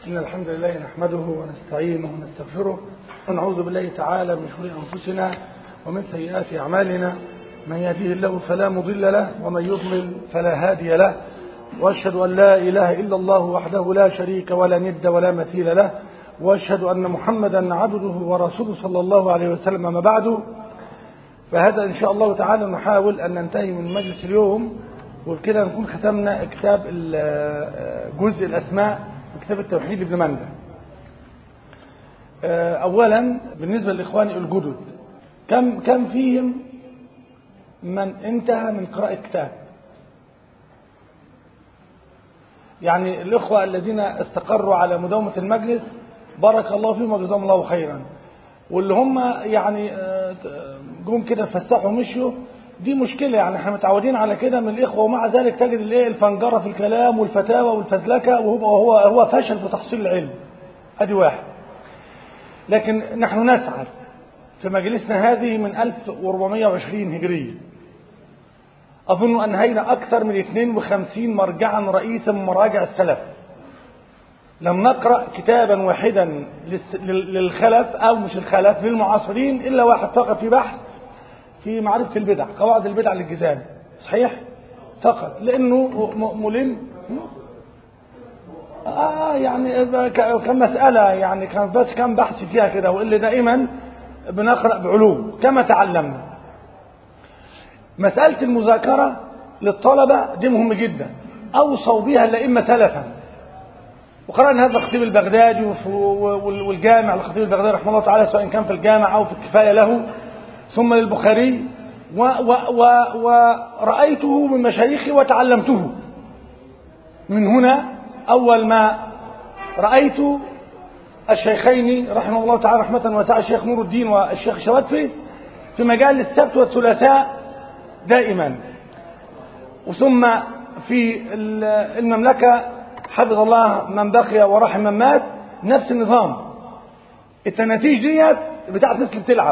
إن الحمد لله نحمده ونستعينه ونستغفره ونعوذ بالله تعالى من شرور أنفسنا ومن سيئات أعمالنا من يهديه الله فلا مضل له ومن يضلل فلا هادي له وأشهد أن لا إله إلا الله وحده لا شريك ولا ند ولا مثيل له وأشهد أن محمدا عبده ورسوله صلى الله عليه وسلم ما بعد فهذا إن شاء الله تعالى نحاول أن ننتهي من مجلس اليوم وبكده نكون ختمنا كتاب جزء الأسماء كتاب التوحيد ابن مندى أولا بالنسبة لإخواني الجدد كم كم فيهم من انتهى من قراءة كتاب يعني الإخوة الذين استقروا على مداومة المجلس بارك الله فيهم وجزاهم الله خيرا واللي هم يعني جم كده فسحوا ومشوا دي مشكلة يعني احنا متعودين على كده من الإخوة ومع ذلك تجد الايه الفنجرة في الكلام والفتاوى والفزلكة وهو هو هو فشل في تحصيل العلم ادي واحد لكن نحن نسعى في مجلسنا هذه من 1420 هجرية أظن أنهينا أكثر من 52 مرجعا رئيسا من مراجع السلف لم نقرأ كتابا واحدا للخلف أو مش الخلف للمعاصرين إلا واحد فقط في بحث في معرفة البدع قواعد البدع للجزام صحيح فقط لأنه ملم آه يعني كان مسألة يعني كان بس كان بحث فيها كده وإلا دائما بنقرأ بعلوم كما تعلمنا مسألة المذاكرة للطلبة دي مهم جدا أوصوا بها الأئمة سلفا وقرأنا هذا الخطيب البغدادي والجامع الخطيب البغدادي رحمه الله تعالى سواء كان في الجامع أو في الكفاية له ثم للبخاري و و و ورأيته من مشايخي وتعلمته من هنا أول ما رأيت الشيخين رحمه الله تعالى رحمة واسعة الشيخ نور الدين والشيخ شواتفي في مجال السبت والثلاثاء دائما وثم في المملكة حفظ الله من بقي ورحم من مات نفس النظام التناتيج ديت بتاعت الناس اللي بتلعب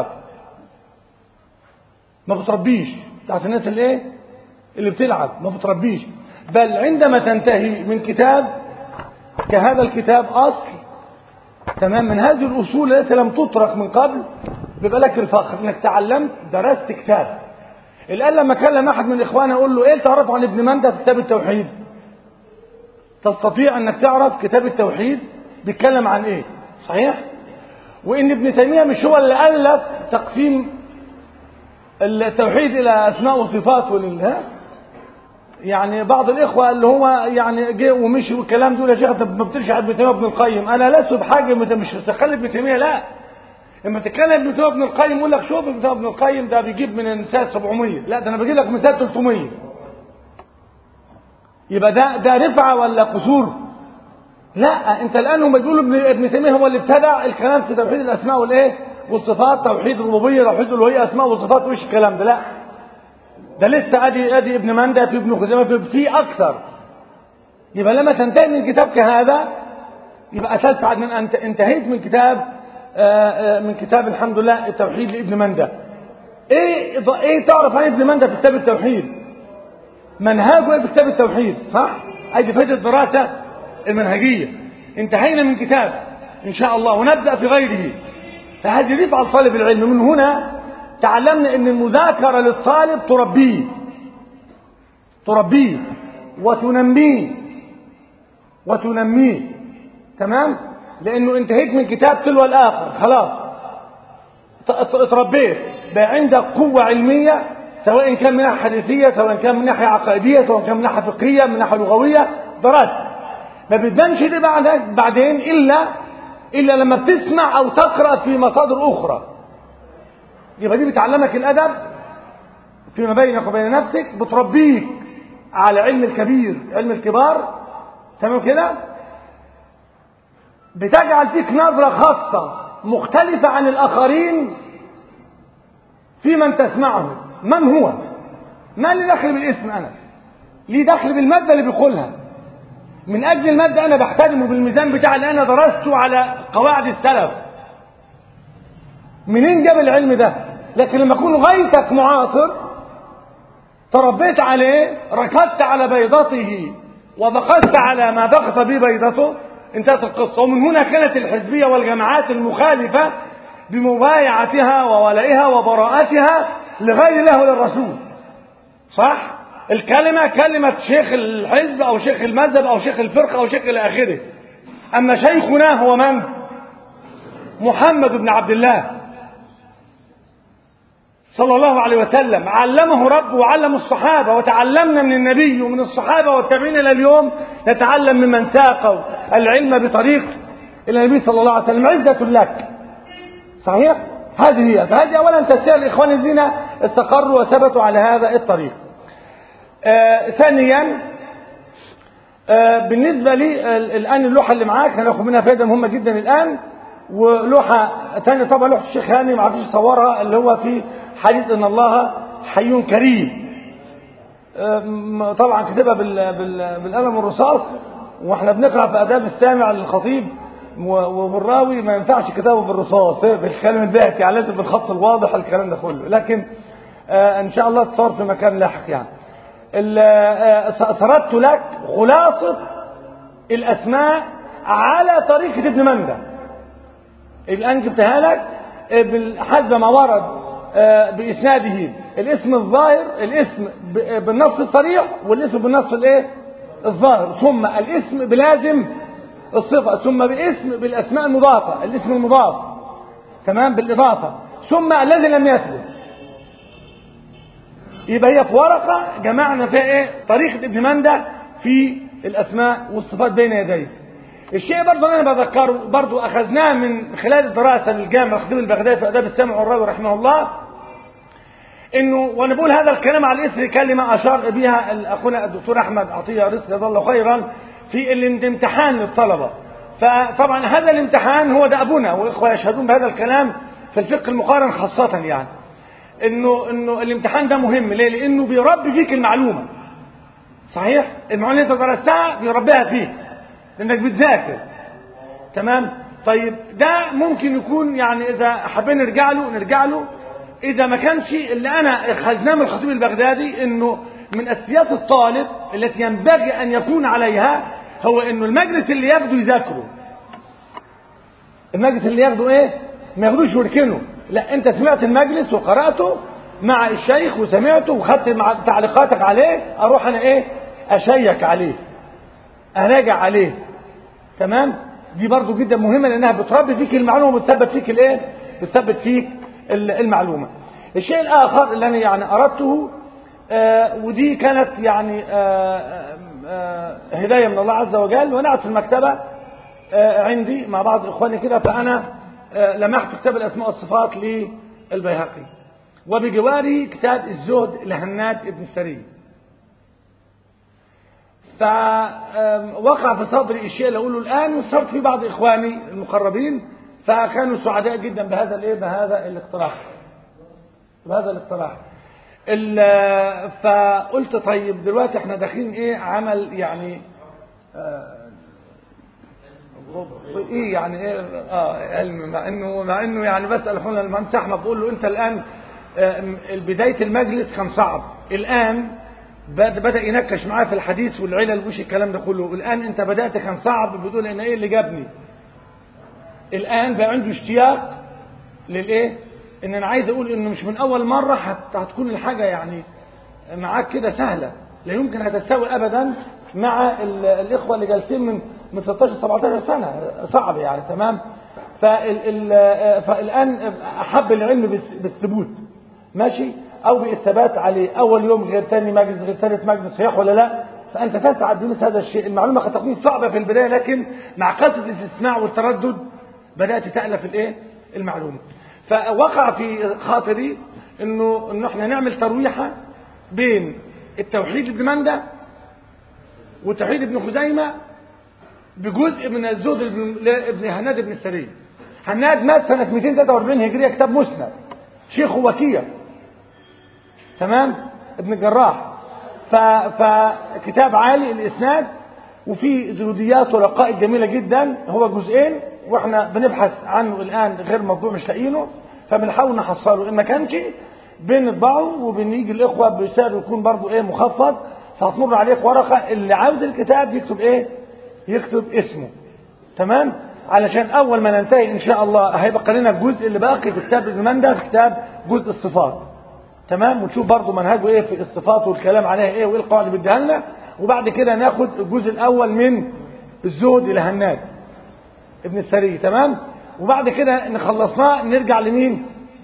ما بتربيش بتاعت الناس اللي ايه اللي بتلعب ما بتربيش بل عندما تنتهي من كتاب كهذا الكتاب اصل تمام من هذه الاصول التي لم تطرق من قبل بيبقى لك الفخر انك تعلمت درست كتاب الان لما كلم احد من اخواني اقول له ايه تعرف عن ابن مندى في كتاب التوحيد تستطيع انك تعرف كتاب التوحيد بيتكلم عن ايه صحيح وان ابن تيميه مش هو اللي الف تقسيم التوحيد الى اسماء وصفات ولله يعني بعض الاخوه اللي هو يعني جه ومشي والكلام دول يا شيخ انت ما بترجع ابن تيميه ابن القيم انا لست بحاجه مش هستخلي ابن تيميه لا لما تتكلم ابن تيميه ابن القيم يقول لك شوف ابن ابن القيم ده بيجيب من النساء 700 لا ده انا بجيب لك من 300 يبقى ده ده رفعه ولا قصور لا انت الان هم بيقولوا ابن ابن تيميه هو اللي ابتدع الكلام في توحيد الاسماء والايه والصفات توحيد الربوبيه توحيد الالوهيه اسماء وصفات وش الكلام ده لا ده لسه ادي ادي ابن مندى في ابن خزيمه في, في اكثر يبقى لما تنتهي من كتاب كهذا يبقى تسعد من انت انتهيت من كتاب آآ آآ من كتاب الحمد لله التوحيد لابن مندى ايه ايه تعرف عن ابن مندى في كتاب التوحيد منهاجه ايه في كتاب التوحيد صح ادي فائده الدراسه المنهجيه انتهينا من كتاب ان شاء الله ونبدا في غيره فهذه رفعه لطالب العلم من هنا تعلمنا ان المذاكره للطالب تربيه تربيه وتنميه وتنميه تمام لانه انتهيت من كتاب تلو الاخر خلاص اتربيت بقى عندك قوه علميه سواء كان من ناحيه حديثيه سواء كان من ناحيه عقائديه سواء كان من ناحيه فقهيه من ناحيه لغويه درست ما بتبانش دي بعد بعدين الا الا لما بتسمع او تقرا في مصادر اخرى يبقى دي بتعلمك الادب فيما بينك وبين نفسك بتربيك على علم الكبير علم الكبار تمام كده بتجعل فيك نظرة خاصة مختلفة عن الآخرين في من تسمعه من هو ما اللي دخل بالاسم أنا ليه دخل بالمادة اللي بيقولها من أجل المادة أنا بحترمه بالميزان بتاعي اللي أنا درسته على قواعد السلف منين جاب العلم ده لكن لما يكون غايتك معاصر تربيت عليه ركضت على بيضته وبقست على ما بقت به بيضته انتهت القصة ومن هنا كانت الحزبية والجماعات المخالفة بمبايعتها وولائها وبراءتها لغير الله وللرسول صح الكلمة كلمة شيخ الحزب أو شيخ المذهب أو شيخ الفرقة أو شيخ إلى آخره أما شيخنا هو من محمد بن عبد الله صلى الله عليه وسلم علمه ربه وعلم الصحابة وتعلمنا من النبي ومن الصحابة والتابعين إلى اليوم نتعلم ممن ساقوا العلم بطريق إلى النبي صلى الله عليه وسلم عزة لك صحيح؟ هذه هي فهذه أولا تسير الإخوان الذين استقروا وثبتوا على هذا الطريق آه ثانيا آه بالنسبة لي الآن اللوحة اللي معاك هناخد منها فائدة مهمة جدا الآن ولوحة ثانية طبعا لوحة الشيخ هاني ما عرفش يصورها اللي هو في حديث ان الله حي كريم طبعا كتبها بالقلم الرصاص واحنا بنقرا في اداب السامع للخطيب وبالراوي ما ينفعش كتابه بالرصاص بالكلام الباهت يعني لازم بالخط الواضح الكلام ده كله لكن ان شاء الله تصور في مكان لاحق يعني سردت لك خلاصه الاسماء على طريقه ابن مندى الان جبتها لك حسب ما ورد بإسناده الاسم الظاهر الاسم بالنص الصريح والاسم بالنص الايه الظاهر ثم الاسم بلازم الصفة ثم باسم بالأسماء المضافة الاسم المضاف تمام بالإضافة ثم الذي لم يثبت يبقى هي في ورقة جمعنا فيها ايه طريقة ابن مندى في الأسماء والصفات بين يديه الشيء برضه انا بذكره برضه اخذناه من خلال الدراسه للجامع الخطيب البغدادي في اداب السامع والراوي رحمه الله انه وانا بقول هذا الكلام على اثر كلمه اشار بها اخونا الدكتور احمد عطيه رزق جزاه الله خيرا في الامتحان للطلبه فطبعا هذا الامتحان هو ده ابونا واخوه يشهدون بهذا الكلام في الفقه المقارن خاصه يعني انه انه الامتحان ده مهم ليه لانه بيربي فيك المعلومه صحيح المعلومه اللي انت درستها بيربيها فيك لانك بتذاكر تمام طيب ده ممكن يكون يعني اذا حابين نرجع له نرجع له اذا ما كانش اللي انا خزناه من الخطيب البغدادي انه من اساسيات الطالب التي ينبغي ان يكون عليها هو انه المجلس اللي ياخده يذاكره المجلس اللي ياخده ايه ما ياخدوش يركنه لا انت سمعت المجلس وقراته مع الشيخ وسمعته وخدت مع تعليقاتك عليه اروح انا ايه اشيك عليه اراجع عليه تمام دي برضو جدا مهمة لانها بتربي فيك المعلومة وبتثبت فيك الايه بتثبت فيك المعلومة الشيء الاخر اللي انا يعني اردته آه ودي كانت يعني آه آه هداية من الله عز وجل وانا قاعد في المكتبة آه عندي مع بعض اخواني كده فانا آه لمحت كتاب الاسماء والصفات للبيهقي وبجواري كتاب الزهد لهناد ابن السري فوقع في صدري الشيء اللي اقوله الان وصرت في بعض اخواني المقربين فكانوا سعداء جدا بهذا الايه بهذا الاقتراح بهذا الاقتراح فقلت طيب دلوقتي احنا داخلين ايه عمل يعني آه ايه يعني ايه اه علم مع انه مع انه يعني بسال اخونا المهندس احمد بقول له انت الان آه بدايه المجلس كان صعب الان بدأ ينكش معاه في الحديث والعلل وش الكلام ده كله الآن أنت بدأت كان صعب بتقول إن إيه اللي جابني الآن بقى عنده اشتياق للإيه إن أنا عايز أقول إنه مش من أول مرة هت... هتكون الحاجة يعني معاك كده سهلة لا يمكن هتستوي أبدا مع ال... الإخوة اللي جالسين من من 16 17 سنة صعب يعني تمام فال... ال... فالآن أحب العلم بالثبوت ماشي او بالثبات عليه اول يوم غير ثاني مجلس غير ثالث مجلس صحيح ولا لا فانت تسعد بمثل هذا الشيء المعلومه قد تكون صعبه في البدايه لكن مع كثره الاستسماع والتردد بدات تالف الايه المعلومه فوقع في خاطري انه انه احنا نعمل ترويحه بين التوحيد ابن مندى وتوحيد ابن خزيمه بجزء من الزهد ابن هناد بن السري هناد مات سنه 243 هجريه كتاب مسند شيخ وكيع تمام ابن الجراح ف... فكتاب عالي الاسناد وفي زروديات ورقائق جميله جدا هو جزئين واحنا بنبحث عنه الان غير مطبوع مش لاقيينه فبنحاول نحصله ان ما كانش بنطبعه وبنيجي الاخوه بسعر يكون برضو ايه مخفض فهتمر عليك ورقه اللي عاوز الكتاب يكتب ايه يكتب اسمه تمام علشان اول ما ننتهي ان شاء الله هيبقى لنا الجزء اللي باقي في كتاب ابن مندى في كتاب جزء الصفات تمام ونشوف برضه منهجه ايه في الصفات والكلام عليها ايه وايه القواعد اللي بيديها لنا وبعد كده ناخد الجزء الاول من الزهد الى هناد ابن السري تمام وبعد كده نخلصناه نرجع لمين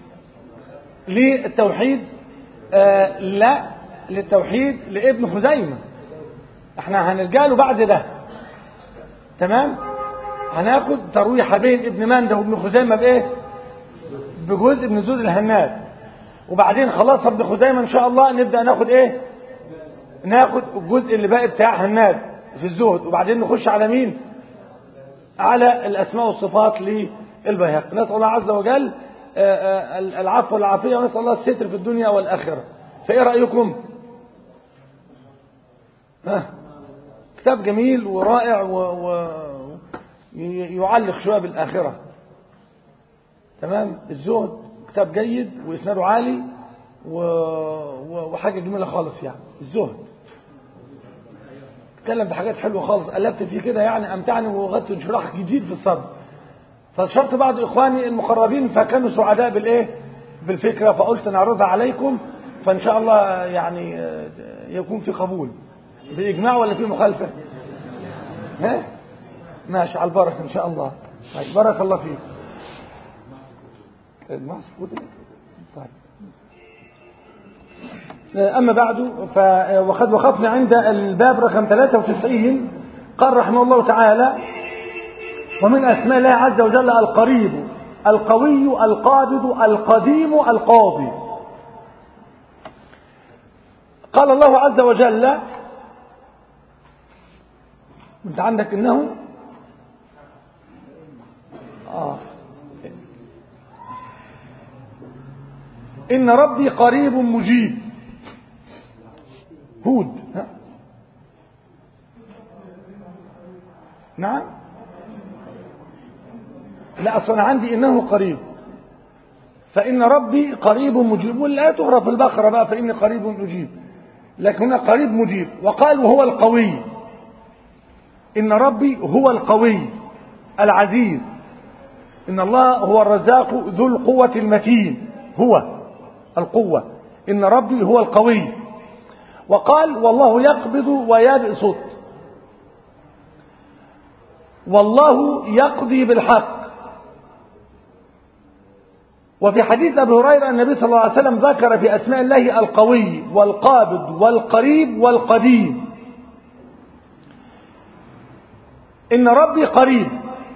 للتوحيد آه لا للتوحيد لابن خزيمة احنا هنرجع له بعد ده تمام هناخد ترويحة بين ابن مندة وابن خزيمة بايه بجزء من زود الهناد وبعدين خلاص ابن خزيمة ان شاء الله نبدأ ناخد ايه ناخد الجزء اللي باقي بتاع هناد في الزهد وبعدين نخش على مين على الاسماء والصفات للبيهقي نسأل الله عز وجل العفو والعافية ونسأل الله الستر في الدنيا والآخرة فإيه رأيكم ها كتاب جميل ورائع و... و... يعلق شوية بالآخرة تمام الزهد كتاب جيد وإسناده عالي و... و... وحاجة جميلة خالص يعني الزهد اتكلم بحاجات حلوة خالص قلبت فيه كده يعني أمتعني وغدت انشراح جديد في الصدر فشرت بعض إخواني المقربين فكانوا سعداء بالإيه بالفكرة فقلت نعرضها عليكم فإن شاء الله يعني يكون في قبول في إجماع ولا في مخالفة ها ماشي على البركة إن شاء الله طيب بارك الله فيك طيب أما بعد وقد وقفنا عند الباب رقم 93 قال رحمه الله تعالى ومن أسماء الله عز وجل القريب القوي القابض القديم القاضي قال الله عز وجل انت عندك انه آه. ان ربي قريب مجيب هود ها؟ نعم لا أصلا عندي إنه قريب فإن ربي قريب مجيب ولا تغرى في البقرة بقى فإني قريب مجيب لكن هنا قريب مجيب وقال وهو القوي إن ربي هو القوي العزيز إن الله هو الرزاق ذو القوة المتين هو القوة إن ربي هو القوي وقال والله يقبض ويبسط والله يقضي بالحق وفي حديث أبي هريرة النبي صلى الله عليه وسلم ذكر في أسماء الله القوي والقابض والقريب والقديم إن ربي قريب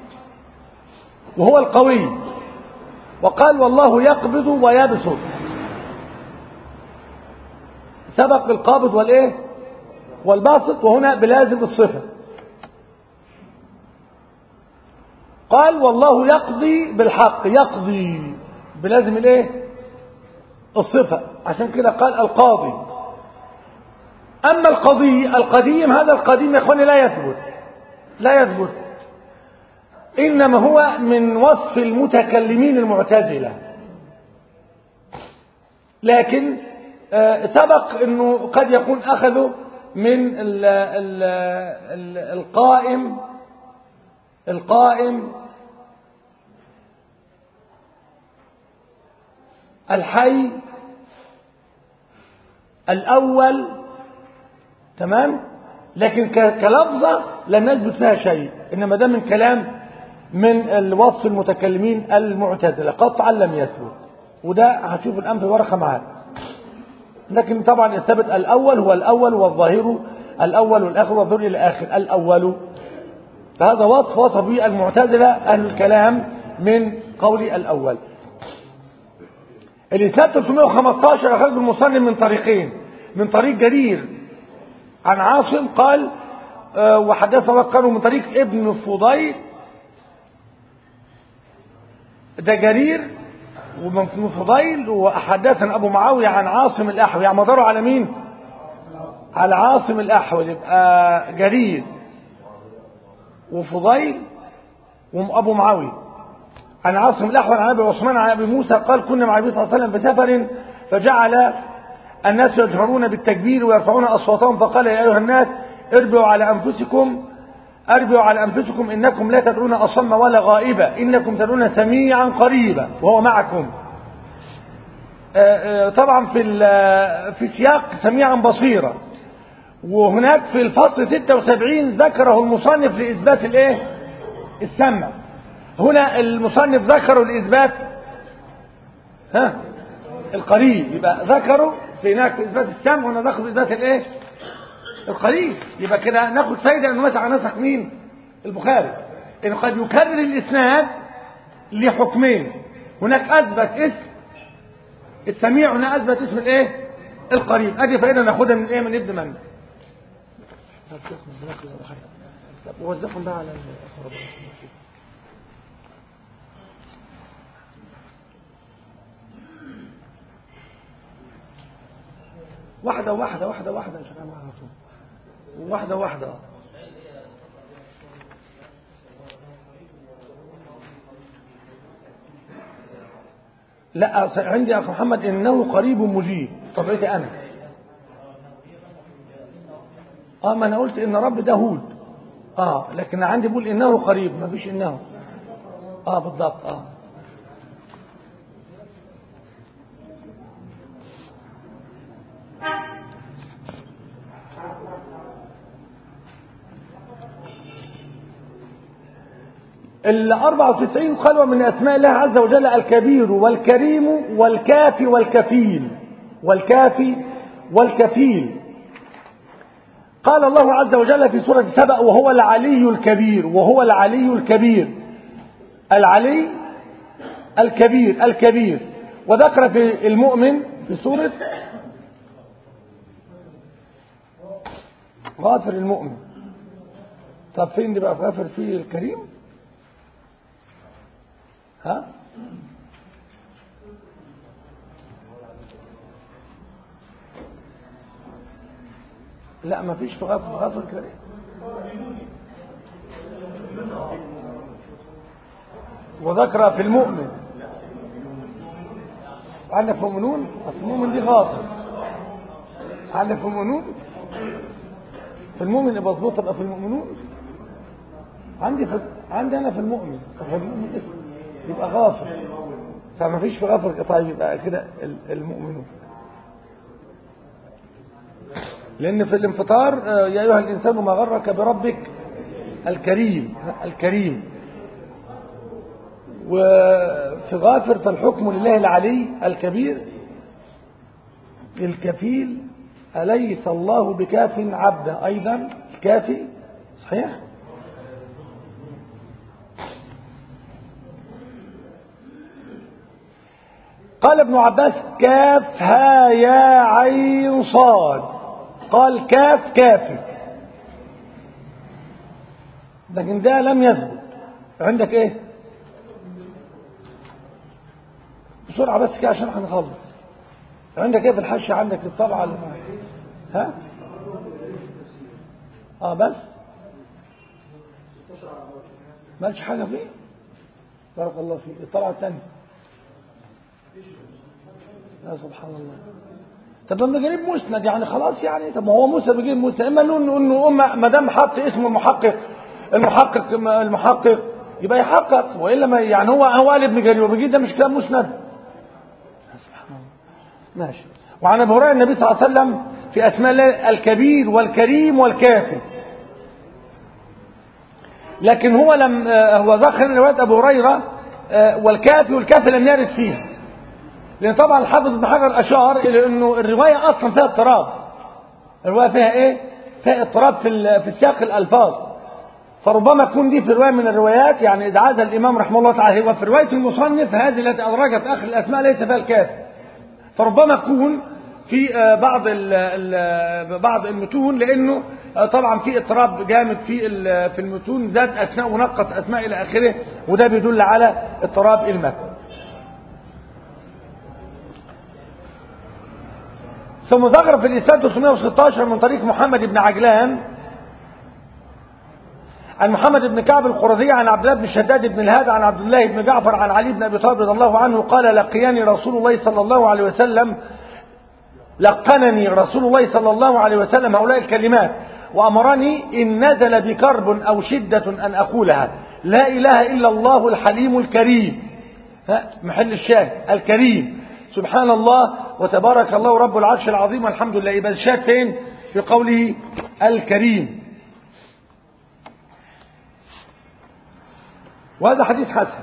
وهو القوي وقال والله يقبض ويبسط سبق القابض والايه والباسط وهنا بلازم الصفة قال والله يقضي بالحق يقضي بلازم الايه الصفة عشان كده قال القاضي اما القضي القديم هذا القديم يا اخواني لا يثبت لا يثبت انما هو من وصف المتكلمين المعتزلة لكن سبق انه قد يكون اخذه من ال ال ال القائم القائم الحي الأول تمام لكن كلفظة لم يثبت فيها شيء إنما ده من كلام من الوصف المتكلمين المعتزلة قطعا لم يثبت وده هتشوف الآن في ورقة معاك لكن طبعا الثبت الأول هو الأول والظاهر الأول والآخر والظهر إلى آخر الأول فهذا وصف وصف به المعتزلة أهل الكلام من قول الأول الإسناد 315 أخرج المصنف من طريقين من طريق جرير عن عاصم قال أه وحدث وكانوا من طريق ابن فضيل ده جرير ومن فضيل وحدثنا أبو معاوية عن عاصم الأحول يعني مداره على مين على عاصم الأحول يبقى جرير وفضيل وأبو معاوية عن عاصم الأحول عن أبي عثمان عن أبي موسى قال كنا مع النبي صلى الله عليه وسلم في سفر فجعل الناس يجهرون بالتكبير ويرفعون أصواتهم فقال يا أيها الناس اربعوا على أنفسكم أربعوا على أنفسكم إنكم لا تدعون أصم ولا غائبا إنكم تدعون سميعا قريبا وهو معكم طبعا في في سياق سميعا بصيرا وهناك في الفصل 76 ذكره المصنف لإثبات الايه السمع هنا المصنف ذكره لإثبات ها القريب يبقى ذكره في هناك في إثبات السمع وهنا ذكره في إثبات الايه القريب يبقى كده ناخد فايدة انه ماشي على نسق مين البخاري انه قد يكرر الاسناد لحكمين هناك اثبت اسم السميع هنا اثبت اسم الايه القريب ادي فائده ناخدها من ايه من ابن من وزقهم بقى على واحدة واحدة واحدة واحدة إن شاء الله على طول واحدة واحدة لا عندي يا أخي محمد إنه قريب مجيب طبيعتي أنا اه ما انا قلت ان رب ده هود اه لكن عندي بقول انه قريب ما فيش انه اه بالضبط اه ال 94 قالوا من اسماء الله عز وجل الكبير والكريم والكافي والكفيل والكافي والكفيل قال الله عز وجل في سورة سبأ وهو العلي الكبير وهو العلي الكبير العلي الكبير الكبير وذكر في المؤمن في سورة غافر المؤمن طب فين دي بقى غافر فيه الكريم ها لا ما فيش في غفر غفر كريم وذكر في المؤمن عندك في المؤمنون اصل المؤمن دي غافر عندك في المؤمنون في المؤمن يبقى مظبوط يبقى في المؤمنون عندي في عندي انا في المؤمن في المؤمن اسم يبقى غافر فما فيش في غافر طيب يبقى كده المؤمنون لأن في الانفطار يا أيها الإنسان ما غرك بربك الكريم الكريم وفي غافر فالحكم لله العلي الكبير الكفيل أليس الله بكاف عبدا أيضا الكافي صحيح قال ابن عباس كاف ها يا عين صاد قال كاف كافي لكن ده لم يثبت عندك ايه بسرعة بس كده عشان هنخلص عندك ايه في الحشة عندك الطبعة اللي معاك ها اه بس مالش حاجة فيه بارك الله فيك الطبعة الثانية يا سبحان الله طب لما جريب مسند يعني خلاص يعني طب ما هو موسى بيجيب مسند اما نقول انه اما ما دام حط اسم المحقق المحقق المحقق يبقى يحقق والا ما يعني هو هو قال ابن جرير وبيجيب ده مش كلام مسند سبحان الله ماشي وعن ابي هريره النبي صلى الله عليه وسلم في اسماء الله الكبير والكريم والكافي لكن هو لم هو ذكر روايه ابو هريره والكافي والكافي لم يرد فيها لان طبعا الحافظ ابن حجر اشار الى انه الروايه اصلا فيها اضطراب الروايه فيها ايه فيها اضطراب في في سياق الالفاظ فربما تكون دي في روايه من الروايات يعني اذا عاد الامام رحمه الله تعالى هو في روايه المصنف هذه التي ادرجت اخر الاسماء ليس فيها الكافي فربما تكون في بعض بعض المتون لانه طبعا في اضطراب جامد في في المتون زاد اسماء ونقص اسماء الى اخره وده بيدل على اضطراب المتن ثم ذكر في الإسناد 316 من طريق محمد بن عجلان عن محمد بن كعب القرظي عن عبد الله بن شداد بن الهاد عن عبد الله بن جعفر عن علي بن أبي طالب رضي الله عنه قال لقياني رسول الله صلى الله عليه وسلم لقنني رسول الله صلى الله عليه وسلم هؤلاء الكلمات وأمرني إن نزل بكرب أو شدة أن أقولها لا إله إلا الله الحليم الكريم ها محل الشاهد الكريم سبحان الله وتبارك الله رب العرش العظيم والحمد لله يبقى الشاهد فين في قوله الكريم وهذا حديث حسن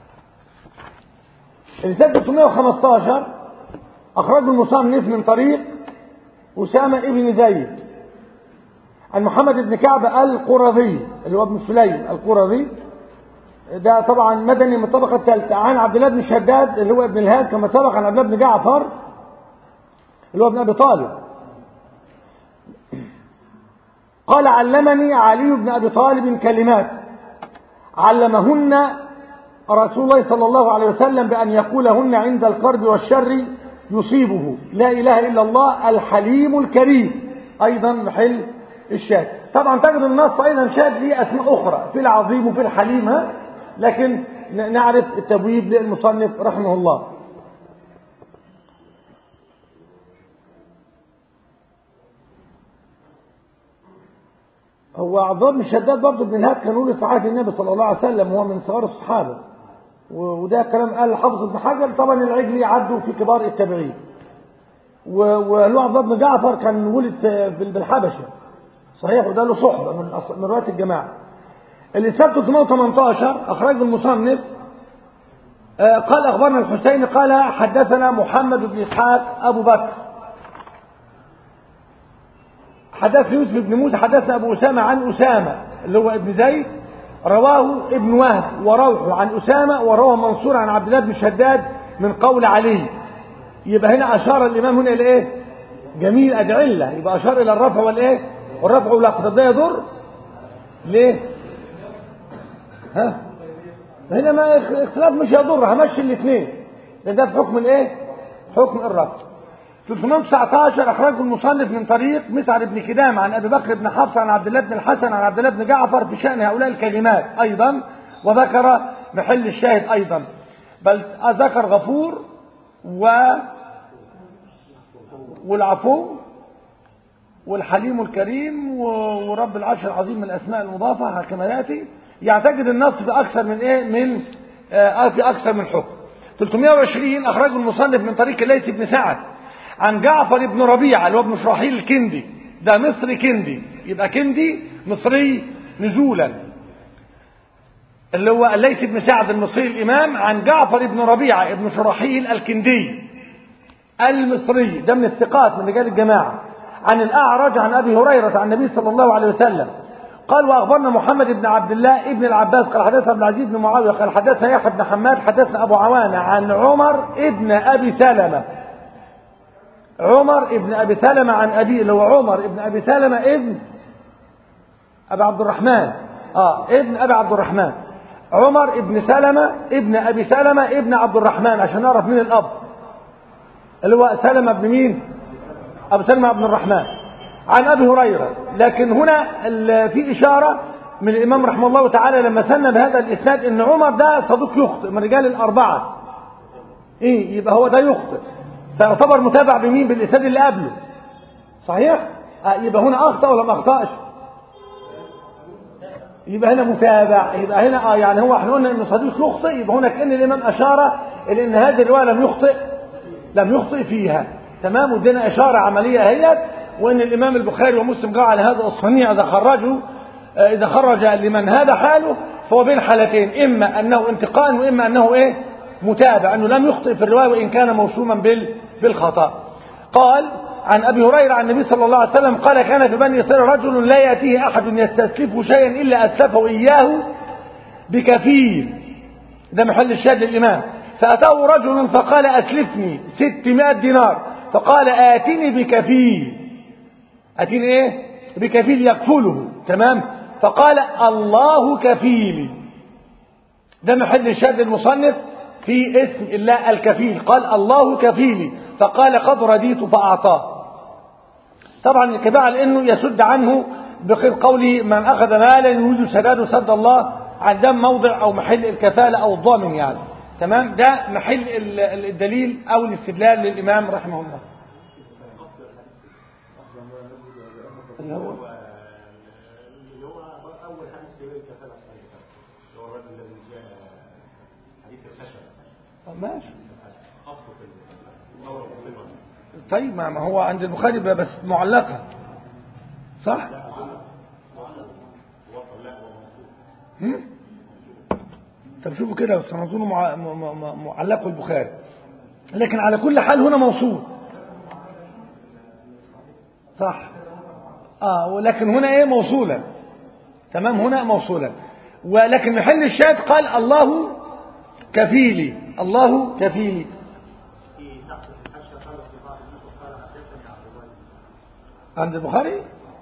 الإنسان 315 أخرجه المصنف من طريق أسامة ابن زيد عن محمد بن كعب القرظي اللي هو ابن سليم القرظي ده طبعا مدني من الطبقة الثالثة عن عبد الله بن شداد اللي هو ابن الهاد كما سبق عن عبد الله بن جعفر اللي هو ابن أبي طالب قال علمني علي بن أبي طالب كلمات علمهن رسول الله صلى الله عليه وسلم بأن يقولهن عند الكرب والشر يصيبه لا إله إلا الله الحليم الكريم أيضا محل الشاذ طبعا تجد النص أيضا شاذ ليه أسماء أخرى في العظيم وفي الحليم ها لكن نعرف التبويب للمصنف رحمه الله هو عبد الله بن شداد برضه بن الهاد كان ولد في عهد النبي صلى الله عليه وسلم وهو من صغار الصحابه وده كلام قال حافظ ابن حجر طبعا العجلي عدوا في كبار التابعين وله عبد الله بن جعفر كان ولد بالحبشه صحيح وده له صحبه من من روايه الجماعه الاسناد 318 اخرجه المصنف قال اخبرنا الحسين قال حدثنا محمد بن اسحاق ابو بكر حدث يوسف بن موسى حدثنا ابو اسامه عن اسامه اللي هو ابن زيد رواه ابن وهب وروح عن اسامه وروى منصور عن عبد الله بن شداد من قول علي يبقى هنا اشار الامام هنا الى ايه جميل ادعله يبقى اشار الى الرفع والايه والرفع واللقطه ده يضر ليه ها هنا ما اختلاف مش يضر همشي الاثنين لان ده في حكم الايه حكم الرفع 319 اخرجه المصنف من طريق مسعر بن كدام عن ابي بكر بن حفص عن عبد الله بن الحسن عن عبد الله بن جعفر في شان هؤلاء الكلمات ايضا وذكر محل الشاهد ايضا بل ذكر غفور و والعفو والحليم الكريم ورب العرش العظيم من الاسماء المضافه كما ياتي يعتقد النص في اكثر من ايه من آه في اكثر من حكم 320 اخرجه المصنف من طريق الليث بن سعد عن جعفر بن ربيعه اللي هو ابن شراحيل الكندي ده مصري كندي يبقى كندي مصري نزولا اللي هو الليث بن سعد المصري الامام عن جعفر بن ربيعه ابن شراحيل الكندي المصري ده من الثقات من رجال الجماعه عن الاعرج عن ابي هريره عن النبي صلى الله عليه وسلم قال واخبرنا محمد بن عبد الله ابن العباس قال حدثنا ابن العزيز بن معاويه قال حدثنا يحيى بن حماد حدثنا ابو عوانه عن عمر ابن ابي سلمه عمر ابن ابي سلمه عن ابي اللي هو عمر ابن ابي سلمه ابن ابي عبد الرحمن اه ابن ابي عبد الرحمن عمر ابن سلمه ابن ابي سلمه ابن عبد الرحمن عشان نعرف مين الاب اللي هو سلمه ابن مين ابو سلمه بن الرحمن عن ابي هريره لكن هنا في اشاره من الامام رحمه الله تعالى لما سن بهذا الاسناد ان عمر ده صديق يخطئ من رجال الاربعه ايه يبقى هو ده يخطئ فيعتبر متابع بمين بالاسناد اللي قبله صحيح آه يبقى هنا اخطا ولا ما اخطاش يبقى هنا متابع يبقى هنا اه يعني هو احنا قلنا انه صديق يخطئ يبقى هنا كان الامام اشار الى ان هذه الروايه لم يخطئ لم يخطئ فيها تمام ودينا اشاره عمليه اهيت وان الامام البخاري ومسلم جعل هذا الصنيع اذا خرجه اذا خرج لمن هذا حاله فهو بين حالتين اما انه انتقاء واما انه ايه متابع انه لم يخطئ في الروايه وان كان موسوما بال بالخطا قال عن ابي هريره عن النبي صلى الله عليه وسلم قال كان في بني اسرائيل رجل لا ياتيه احد يستسلفه شيئا الا اسلفه اياه بكفيل ده محل الشاهد للامام فاتاه رجل فقال اسلفني ستمائة دينار فقال آتني بكفيل آتني ايه بكفيل يكفله تمام فقال الله كفيلي ده محل الشاهد المصنف في اسم الله الكفيل قال الله كفيلي فقال قد رديت فأعطاه طبعا الكباع لأنه يسد عنه بخير قوله من أخذ مالا يريد سداد سد الله عن ده موضع أو محل الكفالة أو الضامن يعني تمام ده محل الدليل أو الاستدلال للإمام رحمه الله اللي هو ماشي طيب ما ما هو عند البخاري بقى بس معلقة صح هم؟ طب شوفوا كده بس نظن مع... م- م- معلقه البخاري لكن على كل حال هنا موصول صح اه ولكن هنا ايه موصولا تمام هنا موصولا ولكن محل الشاهد قال الله كفيلي الله كفيلي في تحت في الحاشية قال في بعض النسخ قال حدثني عبد الله عند البخاري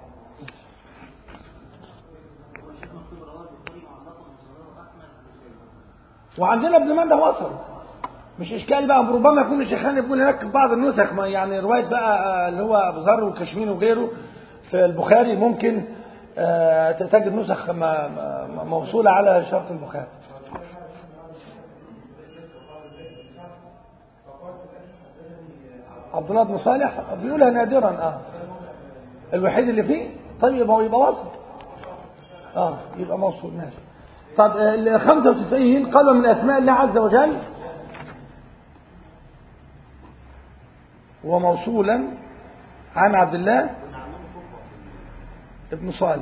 والشيخ مكتوب رواه البخاري معلقا وصلاه احمد بن شيبه وعندنا ابن مندة وصل مش اشكال بقى ربما يكون الشيخان يقول هناك في بعض النسخ ما يعني روايه بقى آه، اللي هو ابو ذر والكشمين وغيره في البخاري ممكن آه، تجد نسخ م- م- موصوله على شرط البخاري عبد الله بن صالح بيقولها نادرا اه الوحيد اللي فيه طيب يبقى يبقى وسط اه يبقى موصول ماشي طب آه، ال 95 قالوا من اسماء الله عز وجل وموصولا عن عبد الله ابن صالح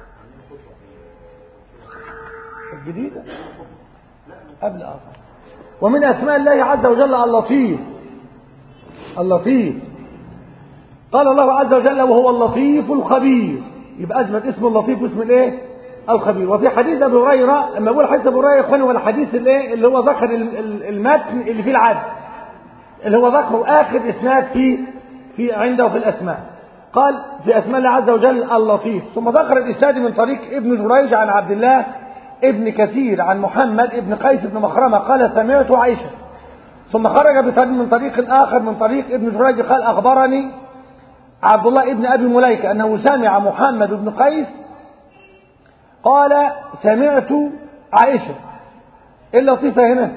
الجديدة قبل آخر ومن أسماء الله عز وجل اللطيف اللطيف قال الله عز وجل وهو اللطيف الخبير يبقى أثبت اسم اللطيف واسم الايه الخبير وفي حديث ابي هريره لما بقول حديث ابي هريره يا اخواني هو الحديث الايه اللي هو ذكر ال- ال- المتن اللي فيه العدل اللي هو ذكره آخر إسناد في في عنده في الأسماء قال في أسماء الله عز وجل اللطيف ثم ذكر الإسناد من طريق ابن جريج عن عبد الله ابن كثير عن محمد ابن قيس بن مخرمة قال سمعت عائشة ثم خرج بطريق من طريق آخر من طريق ابن جريج قال أخبرني عبد الله ابن أبي مليكة أنه سمع محمد بن قيس قال سمعت عائشة إيه اللطيفة هنا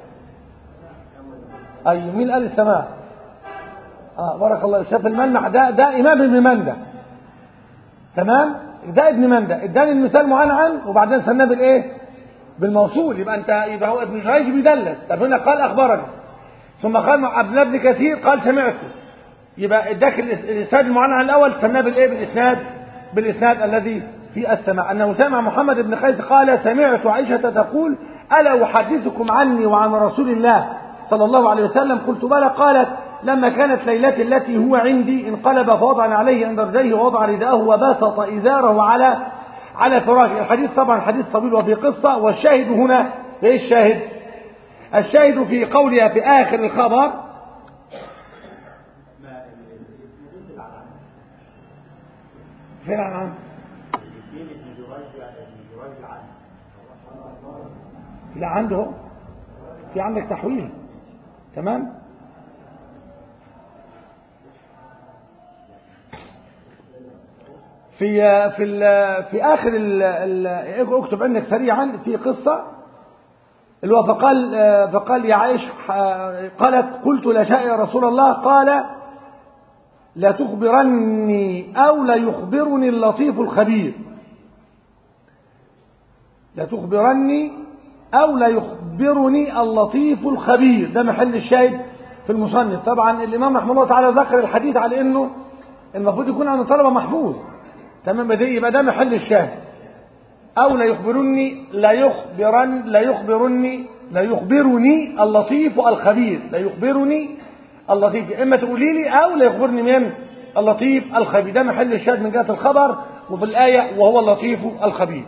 أي مين قال السماع آه بارك الله شاف الملمح ده ده إمام ابن مندة تمام ده ابن مندة اداني المثال معنعن وبعدين سماه بالايه بالموصول يبقى انت يبقى هو ابن جريج بيدلس طب هنا قال اخبرني ثم قال عبد الله بن كثير قال سمعته يبقى اداك الاسناد المعنعن الاول سماه بالايه بالاسناد بالاسناد الذي في السماع انه سمع محمد بن قيس قال سمعت عائشه تقول الا احدثكم عني وعن رسول الله صلى الله عليه وسلم قلت بلى قالت لما كانت ليلتي التي هو عندي انقلب فوضع عليه عند رجليه ووضع رداءه وبسط ازاره على على فراشه الحديث طبعا حديث طويل وفي قصه والشاهد هنا ايه الشاهد الشاهد في قولها في اخر الخبر فين عن لا عنده في عندك تحويل تمام في في ال في اخر ال ال اكتب عندك سريعا في قصه اللي هو فقال فقال يا عائشه قالت قلت لا شاء يا رسول الله قال لا تخبرني او لا يخبرني اللطيف الخبير لا تخبرني او لا يخبرني اللطيف الخبير ده محل الشاهد في المصنف طبعا الامام رحمه الله تعالى ذكر الحديث على انه المفروض يكون عن الطلبه محفوظ تمام ده يبقى ده محل الشاهد او لا يخبرني لا يخبرن لا يخبرني لا يخبرني اللطيف الخبير لا يخبرني اللطيف اما تقولي لي او لا يخبرني من اللطيف الخبير ده محل الشاهد من جهه الخبر وفي الايه وهو اللطيف الخبير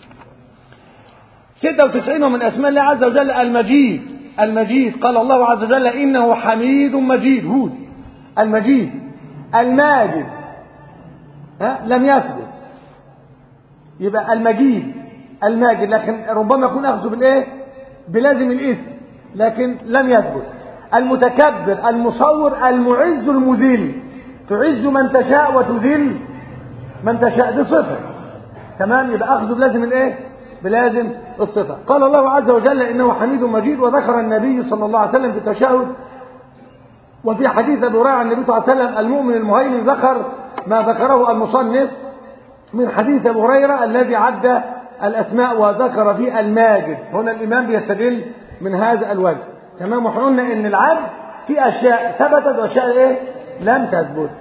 96 من اسماء الله عز وجل المجيد المجيد قال الله عز وجل انه حميد مجيد هود المجيد الماجد ها لم يثبت يبقى المجيد الماجد لكن ربما يكون اخذه بالايه بلازم الاسم لكن لم يثبت المتكبر المصور المعز المذل تعز من تشاء وتذل من تشاء دي صفه تمام يبقى اخذه بلازم الايه بلازم الصفه قال الله عز وجل انه حميد مجيد وذكر النبي صلى الله عليه وسلم في التشهد وفي حديث ابي هريره عن النبي صلى الله عليه وسلم المؤمن المهيمن ذكر ما ذكره المصنف من حديث ابي هريره الذي عد الاسماء وذكر فيه الماجد هنا الامام بيستدل من هذا الوجه تمام واحنا قلنا ان العد في اشياء ثبتت واشياء ايه لم تثبت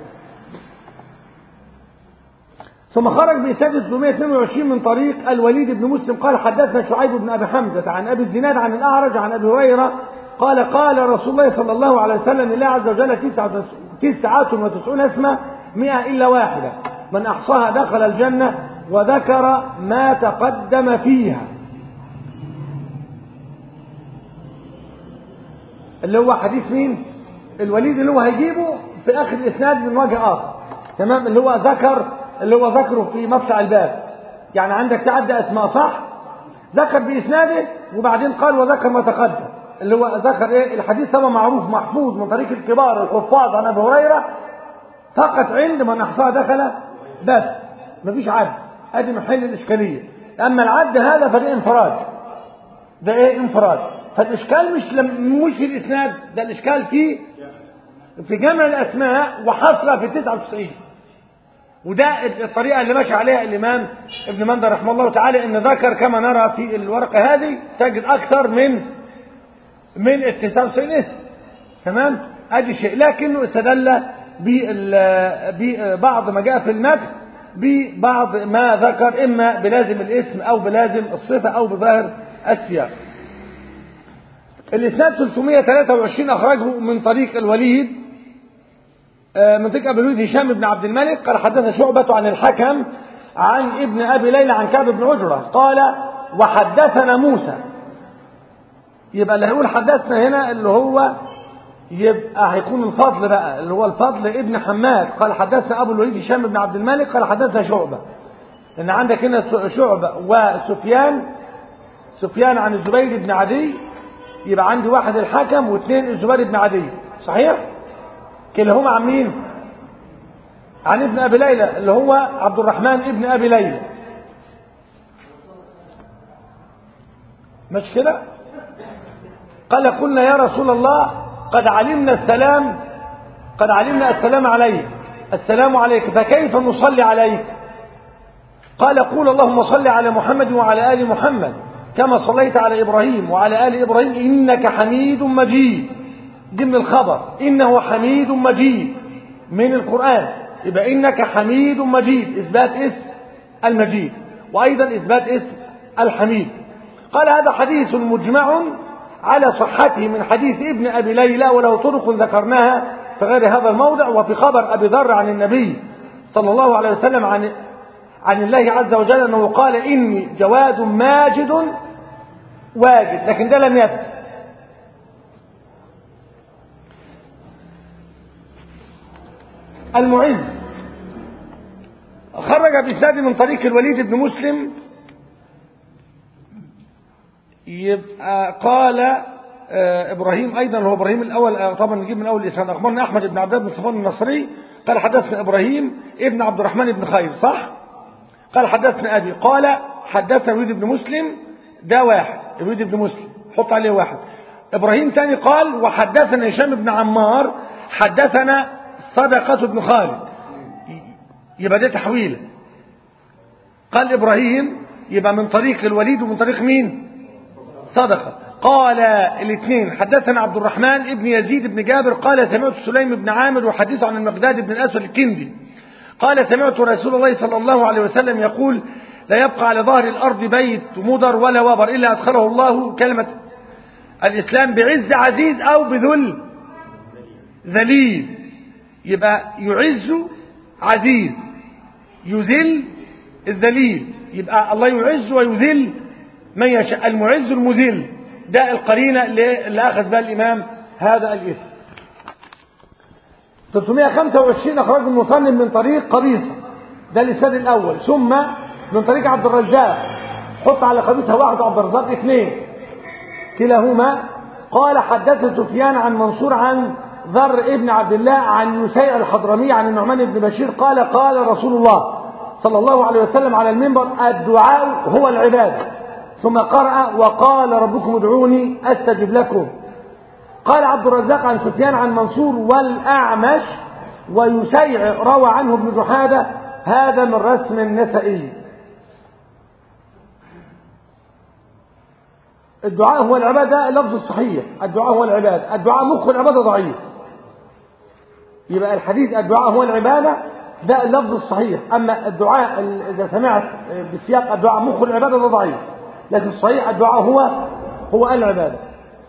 ثم خرج بإسناد 322 من طريق الوليد بن مسلم قال حدثنا شعيب بن أبي حمزة عن أبي الزناد عن الأعرج عن أبي هريرة قال قال رسول الله صلى الله عليه وسلم الله عز وجل تسعة, تسعة وتسعون اسمة مئة إلا واحدة من أحصاها دخل الجنة وذكر ما تقدم فيها اللي هو حديث مين الوليد اللي هو هيجيبه في آخر الإسناد من وجه آخر تمام اللي هو ذكر اللي هو ذكره في مطلع الباب يعني عندك تعدى اسماء صح ذكر باسناده وبعدين قال وذكر ما تقدم اللي هو ذكر ايه الحديث طبعا معروف محفوظ من طريق الكبار الحفاظ عن ابي هريره فقط عند من احصاها دخل بس مفيش عد ادي محل الاشكاليه اما العد هذا فده انفراد ده ايه انفراد فالاشكال مش لم مش في الاسناد ده الاشكال في في جمع الاسماء وحصرها في 99 وده الطريقة اللي ماشي عليها الإمام ابن مندى رحمه الله تعالى إن ذكر كما نرى في الورقة هذه تجد أكثر من من ال 99 اسم تمام أدي شيء لكنه استدل ببعض ما جاء في المتن ببعض ما ذكر إما بلازم الاسم أو بلازم الصفة أو بظاهر السياق الإسناد 323 أخرجه من طريق الوليد من طريق أبي الوليد هشام بن عبد الملك قال حدثنا شعبة عن الحكم عن ابن أبي ليلى عن كعب بن عجرة قال وحدثنا موسى يبقى اللي هيقول حدثنا هنا اللي هو يبقى هيكون الفضل بقى اللي هو الفضل ابن حماد قال حدثنا أبو الوليد هشام بن عبد الملك قال حدثنا شعبة لأن عندك هنا شعبة وسفيان سفيان عن الزبير بن عدي يبقى عندي واحد الحكم واثنين الزبير بن عدي صحيح؟ كلاهما عن مين عن ابن ابي ليلى اللي هو عبد الرحمن ابن ابي ليلى مش كده قال قلنا يا رسول الله قد علمنا السلام قد علمنا السلام عليك السلام عليك فكيف نصلي عليك قال قول اللهم صل على محمد وعلى ال محمد كما صليت على ابراهيم وعلى ال ابراهيم انك حميد مجيد ضمن الخبر إنه حميد مجيد من القرآن يبقى إنك حميد مجيد إثبات اسم المجيد وأيضا إثبات اسم الحميد قال هذا حديث مجمع على صحته من حديث ابن أبي ليلى ولو طرق ذكرناها في غير هذا الموضع وفي خبر أبي ذر عن النبي صلى الله عليه وسلم عن عن الله عز وجل أنه قال إني جواد ماجد واجد لكن ده لم يثبت المعز خرج بإسناد من طريق الوليد بن مسلم يبقى قال آه ابراهيم ايضا هو ابراهيم الاول آه طبعا نجيب من اول الاسناد اخبرنا احمد بن عبد الله بن صفوان النصري قال حدثنا ابراهيم ابن عبد الرحمن بن خير صح قال حدثنا ابي قال حدثنا الوليد بن مسلم ده واحد الوليد بن مسلم حط عليه واحد ابراهيم تاني قال وحدثنا هشام بن عمار حدثنا صدقة بن خالد يبقى ده تحويل قال إبراهيم يبقى من طريق الوليد ومن طريق مين صدقة قال الاثنين حدثنا عبد الرحمن ابن يزيد بن جابر قال سمعت سليم بن عامر وحديث عن المقداد بن الأسود الكندي قال سمعت رسول الله صلى الله عليه وسلم يقول لا يبقى على ظهر الأرض بيت مضر ولا وبر إلا أدخله الله كلمة الإسلام بعز عزيز أو بذل ذليل يبقى يعز عزيز يذل الذليل يبقى الله يعز ويذل من يشاء المعز المذل ده القرينة اللي أخذ بها الإمام هذا الاسم 325 أخرج المصنف من طريق قبيصة ده الإسناد الأول ثم من طريق عبد الرزاق حط على قبيصة واحد وعبد الرزاق اثنين كلاهما قال حدث سفيان عن منصور عن ذر ابن عبد الله عن يسيع الحضرمي عن النعمان بن بشير قال قال رسول الله صلى الله عليه وسلم على المنبر الدعاء هو العبادة ثم قرأ وقال ربكم ادعوني أستجب لكم قال عبد الرزاق عن سفيان عن منصور والأعمش ويسيع روى عنه ابن جحادة هذا من رسم النسائي الدعاء هو العبادة اللفظ الصحيح الدعاء هو العبادة الدعاء مخ العبادة ضعيف يبقى الحديث الدعاء هو العبادة ده اللفظ الصحيح أما الدعاء ال- إذا سمعت بسياق الدعاء مخ العبادة ده ضعيف لكن الصحيح الدعاء هو هو العبادة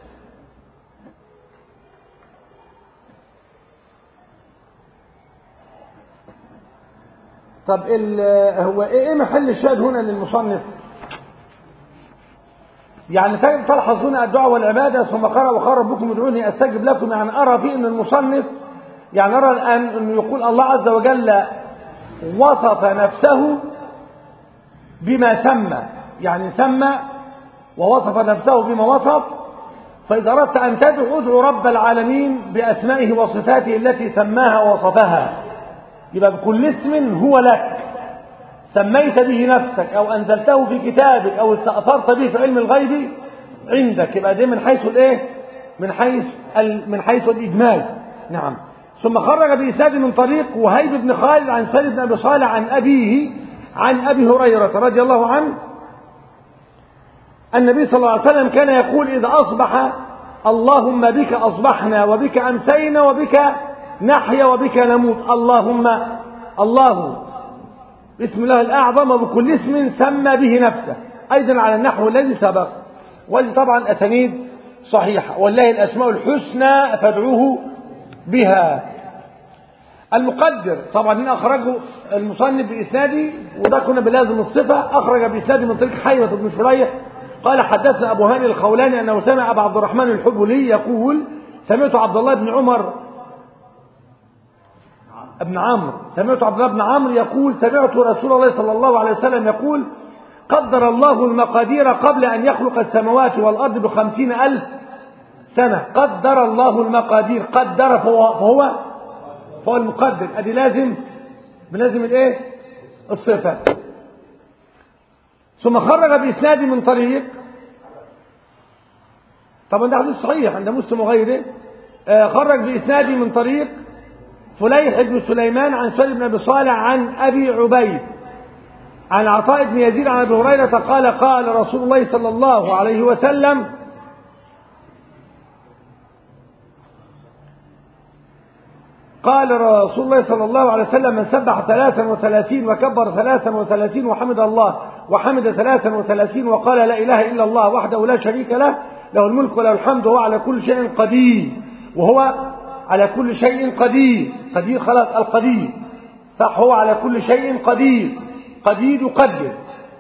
طب ال- هو ايه إيه محل الشاهد هنا للمصنف يعني تجد تلحظ هنا الدعاء والعبادة ثم قرأ وقال ربكم ادعوني أستجب لكم يعني أرى فيه أن المصنف يعني أرى الآن أنه يقول الله عز وجل وصف نفسه بما سمى يعني سمى ووصف نفسه بما وصف فإذا أردت أن تدعو ادعو رب العالمين بأسمائه وصفاته التي سماها ووصفها يبقى بكل اسم هو لك سميت به نفسك أو أنزلته في كتابك أو استأثرت به في علم الغيب عندك يبقى ده من حيث الإيه؟ من حيث ال- من حيث الإجمال نعم ثم خرج بإسناد من طريق وهيب بن خالد عن سالم بن أبي صالح عن أبيه عن أبي هريرة رضي الله عنه النبي صلى الله عليه وسلم كان يقول إذا أصبح اللهم بك أصبحنا وبك أمسينا وبك نحيا وبك نموت اللهم الله اسم الله الأعظم وبكل اسم سمى به نفسه أيضا على النحو الذي سبق وهذه طبعا أسانيد صحيحة والله الأسماء الحسنى فادعوه بها المقدر طبعا هنا أخرجه المصنف بإسناده وده كنا بلازم الصفة أخرج بإسناده من طريق حيوة بن شريح قال حدثنا أبو هاني الخولاني أنه سمع أبا عبد الرحمن الحبلي يقول سمعت عبد الله بن عمر ابن عمرو سمعت عبد الله بن عمرو يقول سمعت رسول الله صلى الله عليه وسلم يقول قدر الله المقادير قبل أن يخلق السماوات والأرض بخمسين ألف سنة قدر الله المقادير قدر فهو فهو, فهو المقدر أدي لازم بلازم الايه الصفة ثم خرج بإسناد من طريق طبعا ده حديث صحيح عند مسلم وغيره آه، خرج بإسناد من طريق فليح بن سليمان عن سالم بن ابي صالح عن ابي عبيد عن عطاء بن يزيد عن ابي هريره قال قال رسول الله صلى الله عليه وسلم قال رسول الله صلى الله عليه وسلم من سبح ثلاثا وثلاثين وكبر ثلاثا وثلاثين وحمد الله وحمد ثلاثا وثلاثين وقال لا إله إلا الله وحده لا شريك له له الملك وله الحمد وهو على كل شيء قدير وهو على كل شيء قدير قدير خلاص القدير صح هو على كل شيء قدير قدير يقدر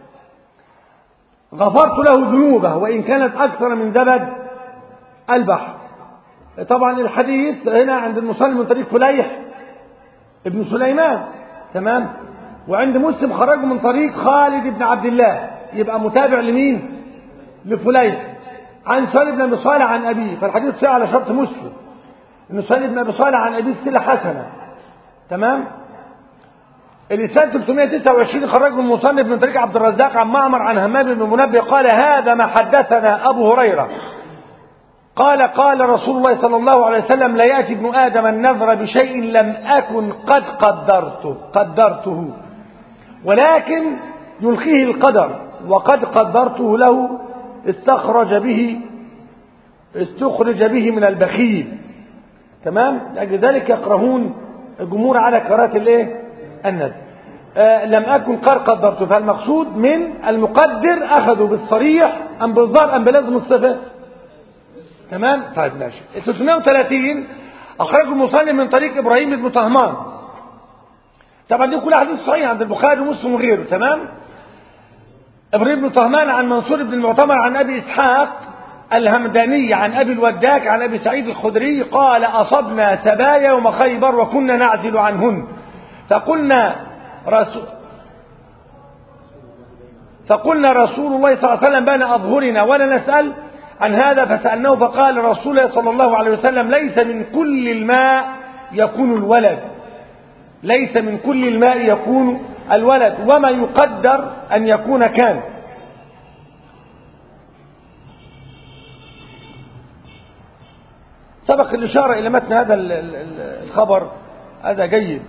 غفرت له ذنوبه وإن كانت أكثر من زبد البحر طبعا الحديث هنا عند المصلي من طريق فليح ابن سليمان تمام وعند مسلم خرج من طريق خالد بن عبد الله يبقى متابع لمين لفليح عن سالم بن ابي صالح عن ابيه فالحديث صحيح على شرط مسلم ان سالم بن ابي صالح عن ابيه السله حسنه تمام الإسناد 329 خرجه المصنف من طريق عبد الرزاق عن معمر عن همام بن منبه قال هذا ما حدثنا أبو هريرة قال قال رسول الله صلى الله عليه وسلم لا يأتي ابن آدم النذر بشيء لم أكن قد قدرته قدرته ولكن يلقيه القدر وقد قدرته له استخرج به استخرج به من البخيل تمام لأجل ذلك يكرهون الجمهور على كراهة الايه النذر آه لم أكن قد قدرته فالمقصود من المقدر أخذوا بالصريح أم بالظاهر أم بلازم الصفة تمام طيب ماشي 330 أخرجه المصنف من طريق إبراهيم بن طهمان طبعا دي كلها حديث صحيح عند البخاري ومسلم وغيره تمام إبراهيم بن طهمان عن منصور بن المعتمر عن أبي إسحاق الهمداني عن أبي الوداك عن أبي سعيد الخدري قال أصبنا سبايا يوم خيبر وكنا نعزل عنهن فقلنا رسول فقلنا رسول الله صلى الله عليه وسلم بين أظهرنا ولا نسأل عن هذا فسألناه فقال رسول الله صلى الله عليه وسلم ليس من كل الماء يكون الولد ليس من كل الماء يكون الولد وما يقدر أن يكون كان سبق الإشارة إلى متن هذا الخبر هذا جيد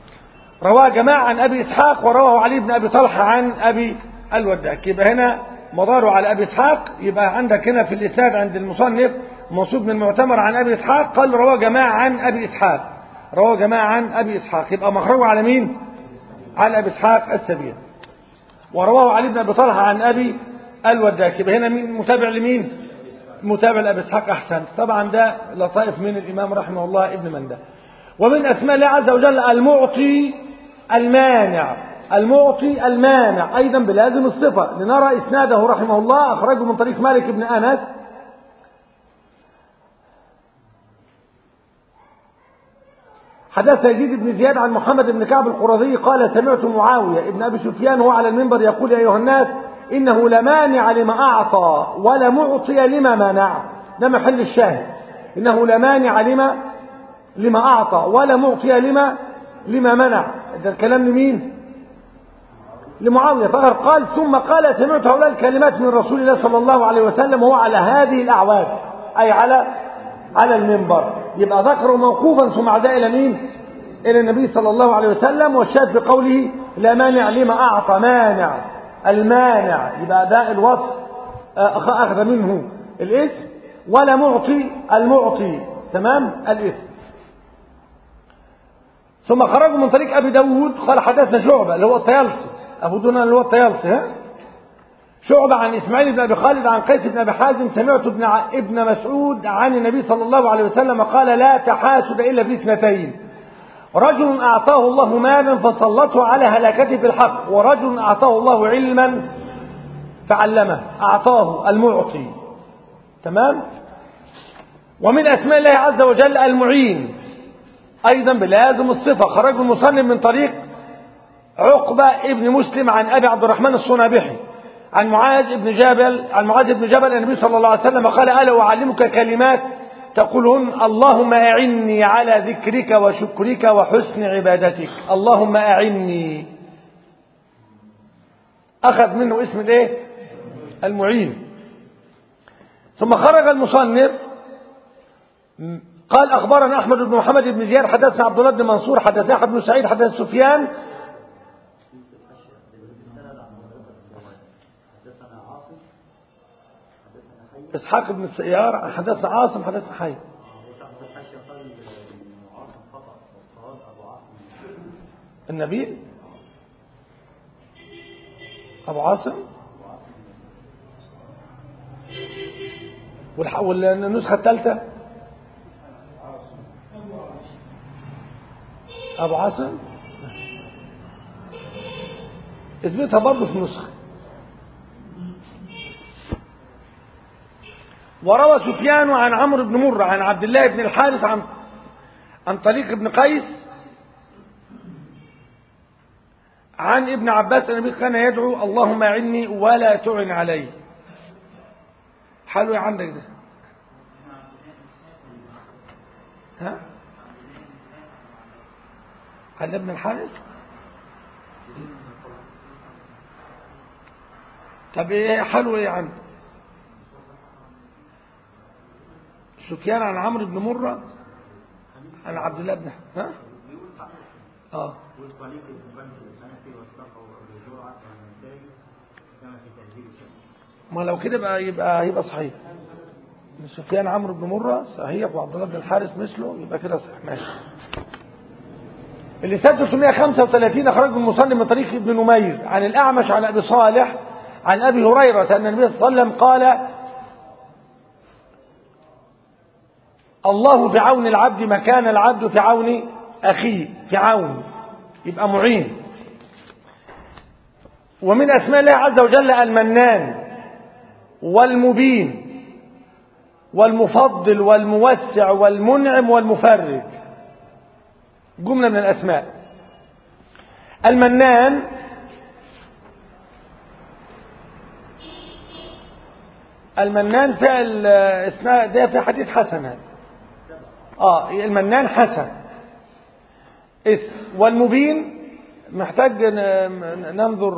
رواه جماعة عن أبي إسحاق ورواه علي بن أبي طلحة عن أبي الوداك يبقى هنا مداره على أبي إسحاق يبقى عندك هنا في الإسناد عند المصنف موصوف من معتمر عن أبي إسحاق قال رواه جماعة عن أبي إسحاق رواه جماعة عن أبي إسحاق يبقى مخرجه على مين؟ على أبي إسحاق السبيل ورواه علي بن أبي طلحة عن أبي الوداك يبقى هنا مين متابع لمين؟ متابع لأبي إسحاق أحسن طبعا ده لطائف من الإمام رحمه الله ابن مندى ومن أسماء الله عز وجل المعطي المانع المعطي المانع أيضا بلازم الصفة لنرى إسناده رحمه الله أخرجه من طريق مالك بن أنس حدث يزيد بن زياد عن محمد بن كعب القرظي قال سمعت معاوية ابن أبي سفيان وهو على المنبر يقول يا أيها الناس إنه لمانع لما أعطى ولا معطي لما منع ده محل الشاهد إنه لمانع لما لما أعطى ولا معطي لما لما منع ده الكلام لمين لمعاوية فقال قال ثم قال سمعت هؤلاء الكلمات من رسول الله صلى الله عليه وسلم وهو على هذه الأعواد أي على على المنبر يبقى ذكره موقوفا ثم عدا إلى مين إلى النبي صلى الله عليه وسلم والشاهد بقوله لا مانع لما أعطى مانع المانع يبقى ده الوصف أخذ منه الاسم ولا معطي المعطي تمام الاسم ثم خرجوا من طريق أبي داود قال حدثنا شعبة اللي هو الطيالسي أبو دون اللي هو الطيالسي ها شعبة عن إسماعيل بن أبي خالد عن قيس بن أبي حازم سمعت ابن ابن مسعود عن النبي صلى الله عليه وسلم قال لا تحاسد إلا في اثنتين رجل أعطاه الله مالا فسلطه على هلاكته في الحق ورجل أعطاه الله علما فعلمه أعطاه المعطي تمام ومن أسماء الله عز وجل المعين أيضا بلازم الصفة خرج المصنف من طريق عقبة ابن مسلم عن أبي عبد الرحمن الصنابحي عن معاذ بن جبل عن معاذ بن جبل النبي صلى الله عليه وسلم قال ألا أعلمك كلمات تقولهن اللهم أعني على ذكرك وشكرك وحسن عبادتك اللهم أعني أخذ منه اسم الايه المعين ثم خرج المصنف قال أخبرنا أحمد بن محمد بن زياد حدثنا عبد الله بن منصور حدثنا أحمد بن سعيد حدث سفيان إسحاق بن السيار حدثنا عاصم حدثنا حي النبيل أبو عاصم والنسخة الثالثة أبو عاصم اثبتها برضه في نسخة وروى سفيان عن عمرو بن مرة عن عبد الله بن الحارث عن عن طريق ابن قيس عن ابن عباس النبي كان يدعو اللهم اعني ولا تعن علي حلو عندك ده ها عن ابن الحارث طب ايه حلو ايه عندك سفيان عن عمرو بن مرة عن عبد الله بن ها اه ما لو كده بقى يبقى يبقى صحيح سفيان عمرو بن مرة صحيح وعبد الله بن الحارث مثله يبقى كده صحيح ماشي اللي سنة 335 أخرجه المصنف من طريق ابن نمير عن الأعمش عن أبي صالح عن أبي هريرة أن النبي صلى الله عليه وسلم قال الله في عون العبد ما كان العبد في عون أخيه في عون يبقى معين ومن أسماء الله عز وجل المنان والمبين والمفضل والموسع والمنعم والمفرج جملة من الأسماء المنان المنان فعل اسمها ده في حديث حسن اه المنان حسن اسم والمبين محتاج ننظر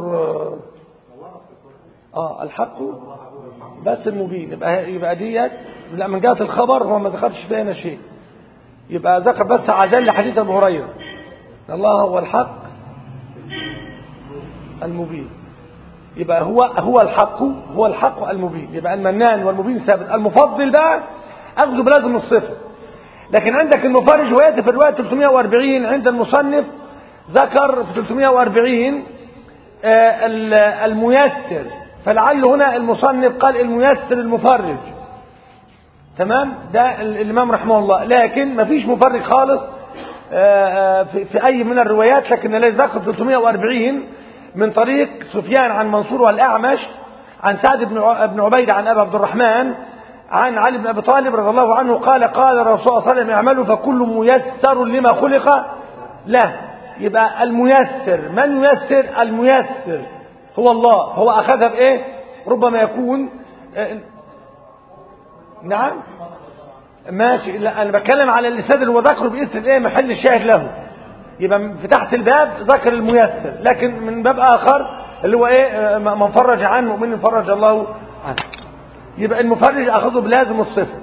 اه الحق بس المبين يبقى يبقى ديت لا من جهه الخبر هو ما ذكرش فيها هنا شيء يبقى ذكر بس عجل حديث ابو هريره الله هو الحق المبين يبقى هو هو الحق هو الحق المبين يبقى المنان والمبين ثابت المفضل بقى اخذه بلازم الصفه لكن عندك المفرج وياتي في الروايه 340 عند المصنف ذكر في 340 آه، ال- الميسر فلعل هنا المصنف قال الميسر المفرج تمام ده ال- الامام رحمه الله لكن ما فيش مفرج خالص آه، آه، في في اي من الروايات لكن الذي ذكر 340 من طريق سفيان عن منصور والاعمش عن سعد بن ع- بن عبيد عن ابي عبد الرحمن عن علي بن ابي طالب رضي الله عنه قال قال الرسول صلى الله عليه وسلم اعملوا فكل ميسر لما خلق له يبقى الميسر من ييسر الميسر هو الله فهو اخذها بايه ربما يكون آه، نعم ماشي لا انا بتكلم على اللسان اللي هو ذكره باسم ايه محل الشاهد له يبقى في تحت الباب ذكر الميسر لكن من باب اخر اللي هو ايه آه، من فرج عن مؤمن فرج الله عنه يبقى المفرج اخذه بلازم الصفه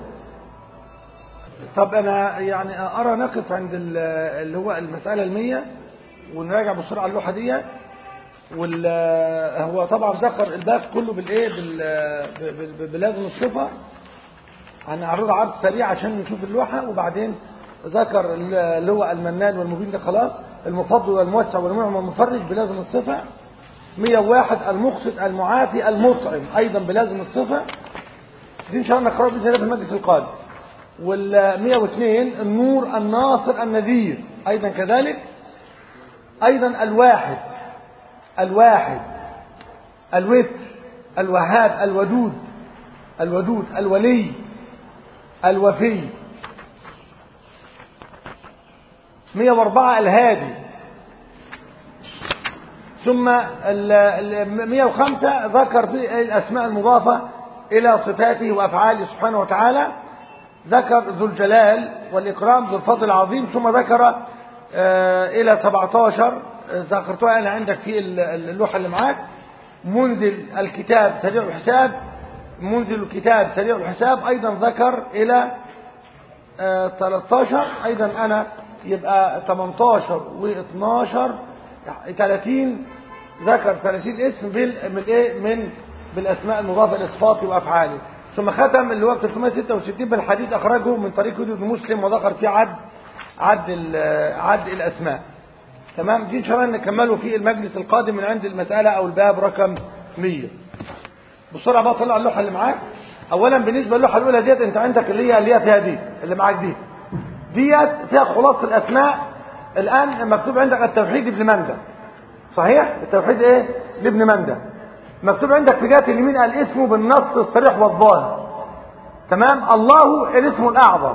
طب انا يعني ارى نقف عند ال- اللي هو المساله المية ونراجع بسرعه اللوحه دي وال هو طبعا ذكر الباب كله بالايه بال- ب- ب- بلازم الصفه هنعرض عرض سريع عشان نشوف اللوحة وبعدين ذكر اللي هو المنان والمبين ده خلاص المفضل والموسع والمنعم والمفرج بلازم الصفة 101 المقصد المعافي المطعم أيضا بلازم الصفة دي إن شاء الله نقرأ بإذن الله في المجلس القادم وال 102 النور الناصر النذير أيضا كذلك أيضا الواحد الواحد الوتر الوهاب الودود الودود الولي الوفي 104 الهادي ثم ال- ال- 105 ذكر في الأسماء المضافة إلى صفاته وأفعاله سبحانه وتعالى ذكر ذو الجلال والإكرام ذو الفضل العظيم ثم ذكر آه، إلى 17 آه، ذكرتها أنا عندك في ال- اللوحة اللي معاك منزل الكتاب سريع الحساب منزل الكتاب سريع الحساب أيضا ذكر إلى آه، 13 أيضا أنا يبقى 18 و12 30 ذكر 30 اسم بال من ايه من بالاسماء المضافه لصفاته وافعاله ثم ختم اللي هو 366 بالحديث اخرجه من طريق يد بن مسلم وذكر فيه عد عد ال- عد الاسماء تمام دي ان شاء الله نكمله في المجلس القادم من عند المساله او الباب رقم 100 بسرعه بقى طلع اللوحه اللي معاك اولا بالنسبه للوحه الاولى ديت انت عندك اللي هي اللي هي فيها دي اللي معاك دي ديت فيها خلاصه الاسماء الان مكتوب عندك التوحيد ابن مندى صحيح التوحيد ايه لابن مندى مكتوب عندك في جهه اليمين الاسم بالنص الصريح والظاهر تمام الله الاسم الاعظم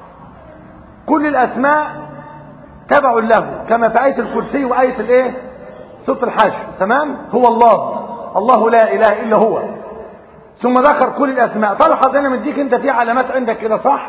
كل الاسماء تبع له كما في ايه الكرسي وايه الايه صوت الحشر تمام هو الله الله لا اله الا هو ثم ذكر كل الاسماء تلحظ هنا مديك انت في علامات عندك كده صح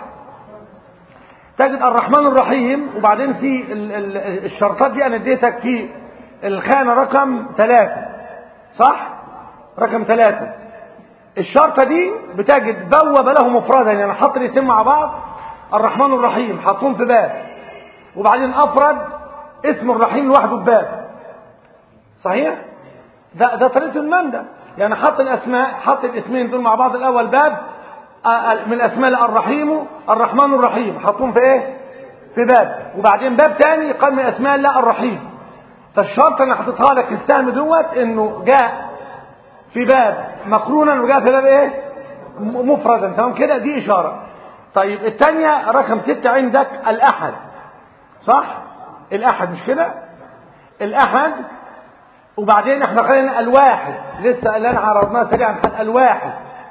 تجد الرحمن الرحيم وبعدين في ال- ال- الشرطات دي انا اديتك في الخانه رقم ثلاثة صح رقم ثلاثة الشرطه دي بتجد بوب له مفردا يعني حط الاثنين مع بعض الرحمن الرحيم حطهم في باب وبعدين افرد اسم الرحيم لوحده في باب صحيح ده ده طريقه المندى يعني حط الاسماء حط الاسمين دول مع بعض الاول باب آه، آه، من اسماء الرحيم الرحمن الرحيم حطهم في ايه في باب وبعدين باب تاني قال من اسماء الله الرحيم فالشرط اللي حاططها لك السهم دوت انه جاء في باب مقرونا وجاء في باب ايه م- مفردا تمام كده دي اشاره طيب الثانيه رقم ستة عندك الاحد صح الاحد مش كده الاحد وبعدين احنا خلينا الواحد لسه اللي انا عرضناه سريعا حد الواحد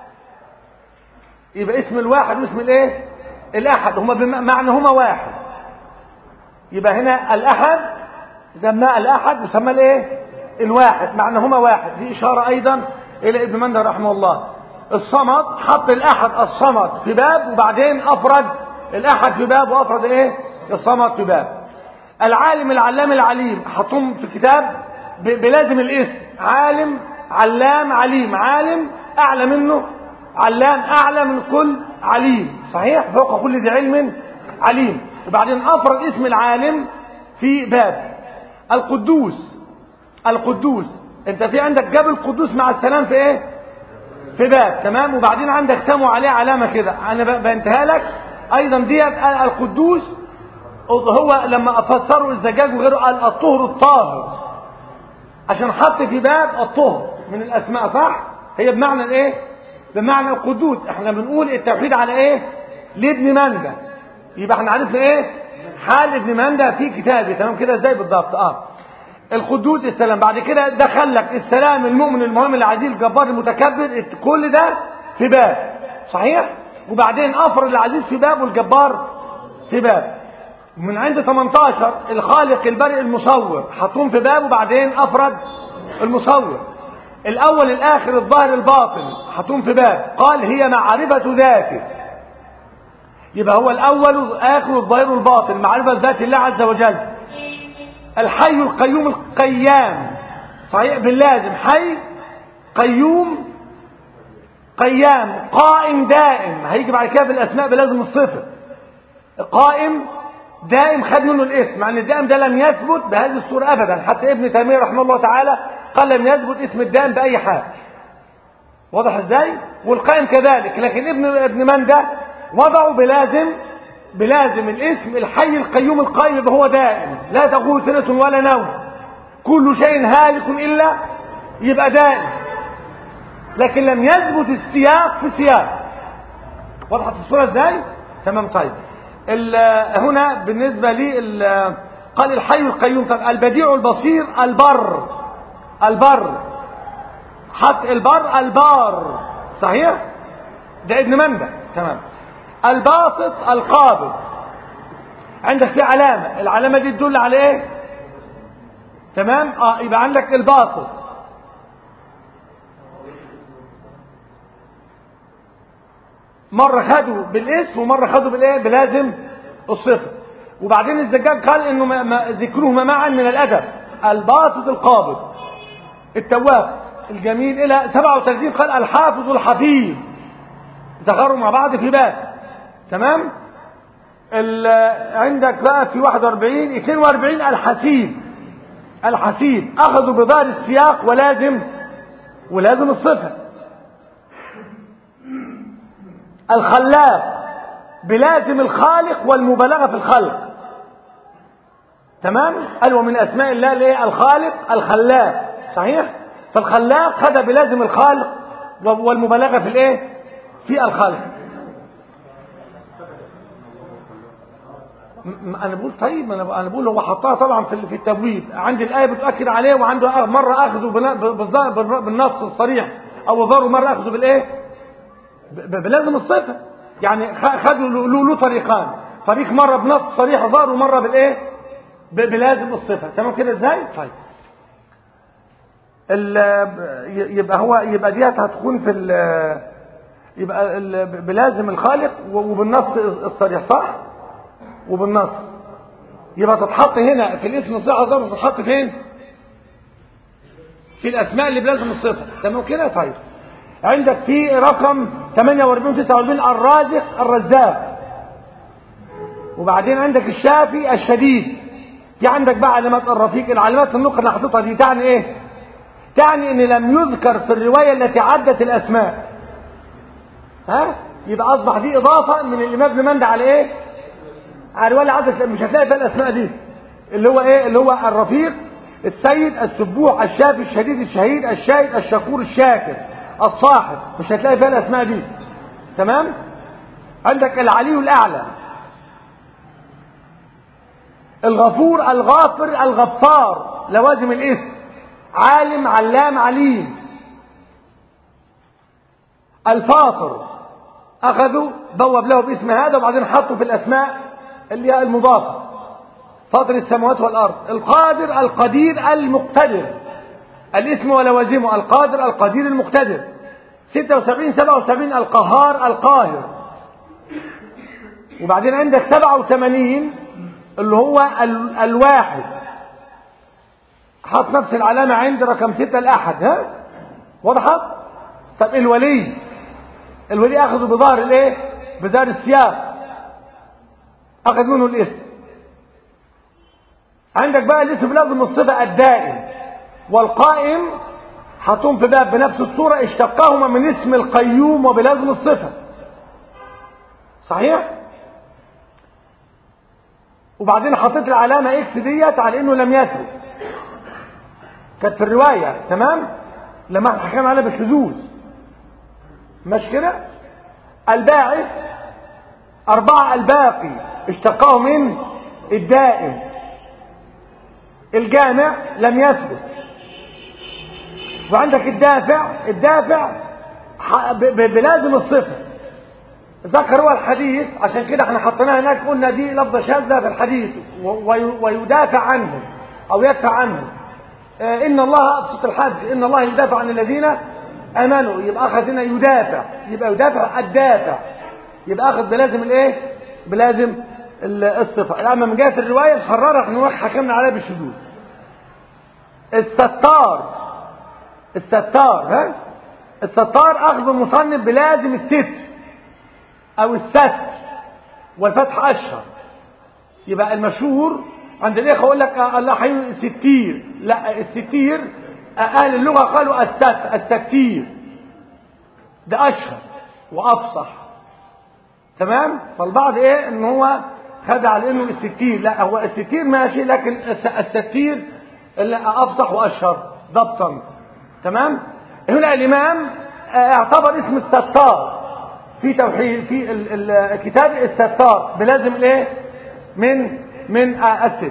يبقى اسم الواحد واسم الايه الاحد هما بمعنى هما واحد يبقى هنا الاحد سماه الاحد وسماه الايه الواحد معنى هما واحد دي اشاره ايضا الى ابن مندى رحمه الله الصمد حط الاحد الصمد في باب وبعدين افرد الاحد في باب وافرد ايه الصمد في باب العالم العلام العليم حطهم في كتاب ب- بلازم الاسم عالم علام عليم عالم اعلى منه علام اعلى من كل عليم صحيح فوق كل ذي علم عليم وبعدين افرد اسم العالم في باب القدوس القدوس انت في عندك جبل قدوس مع السلام في ايه في باب تمام وبعدين عندك سمو عليه علامة كده انا ب- بنتهى لك ايضا ديت قال القدوس هو لما فسروا الزجاج وغيره قال الطهر الطاهر عشان حط في باب الطهر من الاسماء صح هي بمعنى الايه بمعنى القدوس احنا بنقول التوحيد على ايه لابن مندى يبقى احنا عرفنا ايه حال ابن مندى في كتابه تمام كده ازاي بالضبط اه القدوس السلام بعد كده دخل لك السلام المؤمن المهم العزيز الجبار المتكبر كل ده في باب صحيح وبعدين افرد العزيز في باب والجبار في باب من عند 18 الخالق البارئ المصور حطوهم في باب وبعدين افرد المصور الاول الاخر الظاهر الباطن حطوهم في باب قال هي معرفه ذاته يبقى هو الاول والاخر الظاهر والباطن معرفه ذات الله عز وجل الحي القيوم القيام صحيح باللازم حي قيوم قيام قائم دائم هيجي بعد كده بالاسماء بلازم الصفه قائم دائم خد منه الاسم مع ان الدائم ده لم يثبت بهذه الصوره ابدا حتى ابن تيميه رحمه الله تعالى قال لم يثبت اسم الدائم باي حال واضح ازاي والقائم كذلك لكن ابن ابن من ده وضعه بلازم بلازم الاسم الحي القيوم القائم يبقى هو دائم لا تقول سنة ولا نوم كل شيء هالك إلا يبقى دائم لكن لم يثبت السياق في سياق وضحت الصورة ازاي تمام طيب ال- هنا بالنسبة لي ال- قال الحي القيوم طب البديع البصير البر البر حط البر البار صحيح ده ابن مندى تمام الباسط القابض عندك في علامة العلامة دي تدل على ايه تمام اه يبقى عندك الباسط مرة خدوا بالاسم ومرة خدوا بالايه بلازم الصفة وبعدين الزجاج قال انه ما ما ذكرهما معا من الادب الباسط القابض التواب الجميل الى 37 قال الحافظ الحفيظ ذكروا مع بعض في باب تمام ال- عندك بقى في 41 42 الحسيب الحسيب اخذوا بظاهر السياق ولازم ولازم الصفه الخلاق بلازم الخالق والمبالغه في الخلق تمام قال ومن اسماء الله الايه الخالق الخلاق صحيح فالخلاق خد بلازم الخالق والمبالغه في الايه في الخلق م- م- انا بقول طيب انا انا بقول هو حطها طبعا في في التبويب عندي الايه بتاكد عليه وعنده آه مره اخذه بنا- بالظا- بالر- بالنص الصريح او ظهره مره اخذه بالايه ب- ب- بلازم الصفه يعني خ- خدوا له- له له طريقان طريق مره بنص صريح ظهر ومره بالايه ب- بلازم الصفه تمام كده ازاي طيب ال- ي- يبقى هو يبقى ديت هتكون في ال- يبقى ال- بلازم الخالق وبالنص الصريح صح وبالنص يبقى تتحط هنا في الاسم الصحة ظرف تتحط فين في الاسماء اللي بلازم الصفة تمام كده طيب عندك في رقم 48 49 الرازق الرزاق وبعدين عندك الشافي الشديد في عندك بقى علامات الرفيق العلامات النقطة اللي حاططها دي تعني ايه تعني ان لم يذكر في الرواية التي عدت الاسماء ها يبقى اصبح دي اضافة من الامام ابن مندى على ايه على الرواية اللي عدت مش هتلاقي فيها الاسماء دي اللي هو ايه اللي هو الرفيق السيد السبوح الشافي الشديد الشهيد الشاهد الشكور الشاكر الصاحب مش هتلاقي فيها الاسماء دي تمام عندك العلي الاعلى الغفور الغافر الغفار لوازم الاسم عالم علام عليم الفاطر اخذوا بوب له باسم هذا وبعدين حطوا في الاسماء اللي هي المضافه فاطر السماوات والارض القادر القدير المقتدر الاسم ولوازمه القادر القدير المقتدر 76 77 القهار القاهر وبعدين عندك 87 اللي هو ال- الواحد حط نفس العلامة عند رقم ستة الأحد ها وضحت طب الولي الولي أخذه بظهر الايه بظهر السياق أخذ منه الاسم عندك بقى الاسم لازم الصفة الدائم والقائم حطهم في باب بنفس الصورة اشتقاهما من اسم القيوم وبلازم الصفة صحيح وبعدين حطيت العلامة اكس ديت على انه لم يثبت كانت في الرواية تمام لما احنا حكينا عليها بالشذوذ مش كده الباعث أربعة الباقي اشتقاه من الدائم الجامع لم يثبت وعندك الدافع الدافع ح- ب- ب- بلازم الصفة ذكر هو الحديث عشان كده احنا حطيناها هناك قلنا دي لفظة شاذة في الحديث و- وي- ويدافع عنه أو يدفع عنه آه، إن الله أبسط الحج إن الله يدافع عن الذين آمنوا يبقى أخذ هنا يدافع يبقى يدافع الدافع يبقى أخذ بلازم الإيه؟ بلازم ال- الصفة أما من جهة الرواية نحررها احنا حكمنا عليها بالشذوذ الستار الستار ها الستار أخذ المصنف بلازم الستر أو الستر والفتح أشهر يبقى المشهور عند الإخوة يقول لك آه، الله حي الستير لا الستير آه، أهل اللغة قالوا الستر الستير ده أشهر وأفصح تمام فالبعض إيه إن هو خد على إنه الستير لا هو الستير ماشي لكن الس- الستير اللي أفصح وأشهر ضبطا تمام هنا الإمام آه، اعتبر اسم الستار في توحيد في ال- ال- كتاب الستار بلازم الايه من من آه، الستر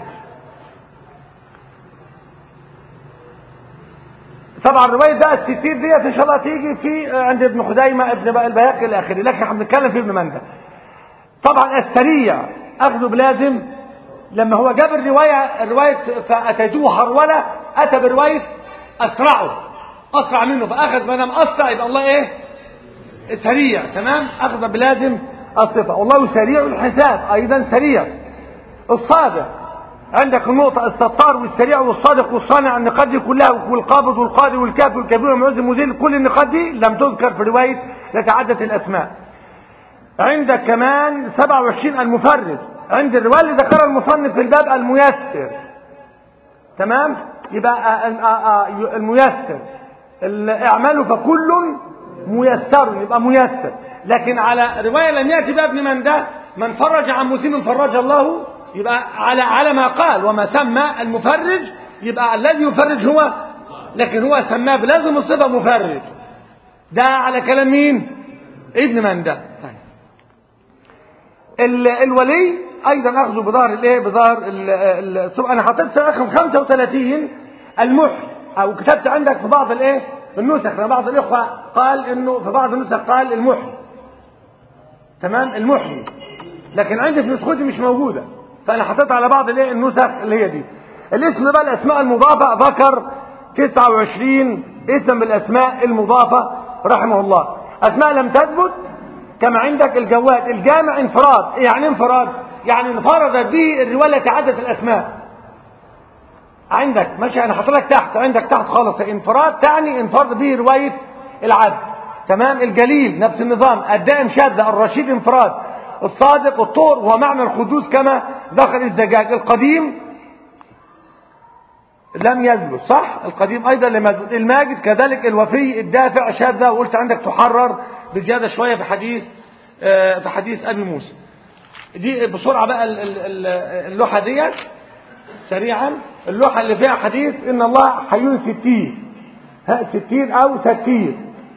طبعا روايه بقى الستير ديت ان شاء الله تيجي في آه، عند ابن خزيمه ابن بقى البياقي الى اخره لكن احنا بنتكلم في ابن مندى طبعا السريع اخذه بلازم لما هو جاب الروايه الروايه فاتيتوه هروله اتى بروايه اسرعه اسرع منه فاخذ ما دام اسرع يبقى الله ايه سريع تمام اخذ بلازم الصفه والله سريع الحساب ايضا سريع الصادق عندك النقطة الستار والسريع والصادق والصانع النقاط دي كلها والقابض والقاضي والكافي والكبير والمعز المذل كل النقاط دي لم تذكر في رواية لتعدت الأسماء عندك كمان 27 المفرد عند الرواية اللي ذكرها المصنف في الباب الميسر تمام يبقى آه، آه، آه، الميسر اعملوا فكل ميسر يبقى ميسر لكن على رواية لم يأتي بقى ابن من ده من فرج عن مسلم فرج الله يبقى على على ما قال وما سمى المفرج يبقى الذي يفرج هو لكن هو سماه بلازم الصفة مفرج ده على كلام مين ابن من ده طيب. ال- الولي ايضا اخذه بظهر الايه بظهر ال- ال- الصبح. انا حطيت رقم 35 المحي او كتبت عندك في بعض الايه النسخ لأن بعض الاخوه قال انه في بعض النسخ قال المحي تمام المحيي لكن عندي في نسختي مش موجوده فانا حطيت على بعض الايه النسخ اللي هي دي الاسم بقى الاسماء المضافه ذكر 29 اسم من الاسماء المضافه رحمه الله اسماء لم تثبت كما عندك الجواد الجامع انفراد إيه يعني انفراد يعني انفرد به الروايه التي عدت الاسماء عندك ماشي انا حاطط لك تحت عندك تحت خالص انفراد تعني انفرد به روايه العدل تمام الجليل نفس النظام الدائم شاذ الرشيد انفراد الصادق الطور هو معنى الخدوس كما ذكر الزجاج القديم لم يثبت صح القديم ايضا لم يثبت الماجد كذلك الوفي الدافع شاذة وقلت عندك تحرر بزياده شويه في حديث آه، في حديث ابي موسى دي بسرعه بقى ال- ال- ال- اللوحه ديت سريعا اللوحه اللي فيها حديث ان الله حي ستير ها ستير او ستير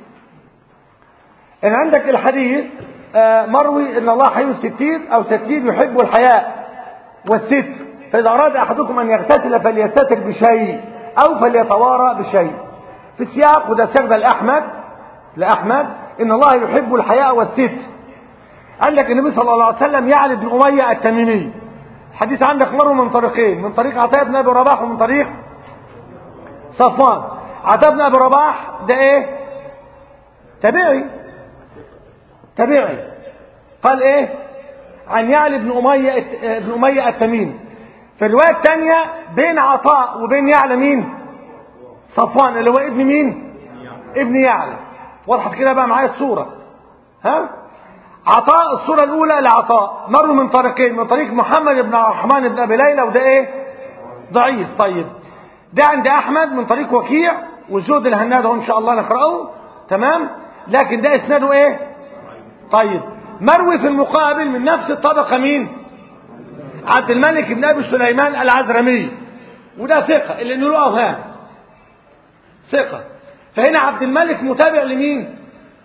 ان عندك الحديث آه، مروي ان الله حي ستير او ستير يحب الحياء والستر فإذا أراد أحدكم أن يغتسل فليستتر بشيء أو فليتوارى بشيء في السياق وده استخدم لأحمد لأحمد إن الله يحب الحياء والستر عندك النبي صلى الله عليه وسلم يعلى بن أمية التميمي الحديث عندك مر من طريقين من طريق عطاء بن أبي رباح ومن طريق صفوان عطاء بن أبي رباح ده إيه تبعي تبعي قال إيه عن يعلى بن أمية بن أمية التميمي في الرواية الثانية بين عطاء وبين يعلى مين صفوان اللي هو ابن مين ابن يعلى وضحت كده بقى معايا الصورة ها عطاء الصورة الأولى لعطاء مروا من طريقين من طريق محمد بن عبد الرحمن بن أبي ليلى وده إيه ضعيف طيب ده عند أحمد من طريق وكيع والزهد الهناد ان شاء الله نقراه تمام لكن ده اسناده ايه طيب مروي في المقابل من نفس الطبقه مين عبد الملك بن ابي سليمان العذرمي وده ثقه اللي انه له اوهام ثقه فهنا عبد الملك متابع لمين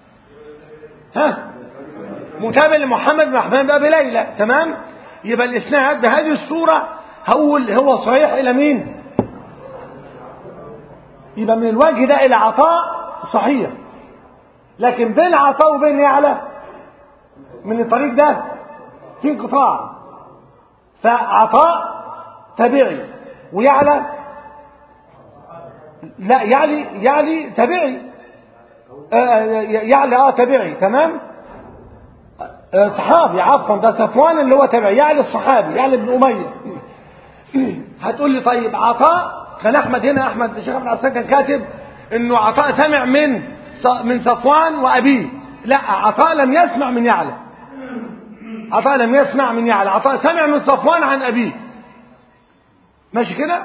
ها متابع لمحمد بن احمد بن ابي ليلى تمام يبقى الاسناد بهذه الصوره هو هو صحيح الى مين يبقى من الوجه ده الى عطاء صحيح لكن بين عطاء وبين يعلى من الطريق ده في انقطاع فعطاء تبعي ويعلى لا يعلي يعلي تبعي آه يعلى اه تبعي تمام آه صحابي عفوا ده صفوان اللي هو تبعي يعلى الصحابي يعلى ابن اميه هتقول لي طيب عطاء كان احمد هنا احمد الشيخ احمد عسان كان كاتب انه عطاء سمع من من صفوان وابيه لا عطاء لم يسمع من يعلى عطاء لم يسمع من يعلى عطاء سمع من صفوان عن ابيه ماشي كده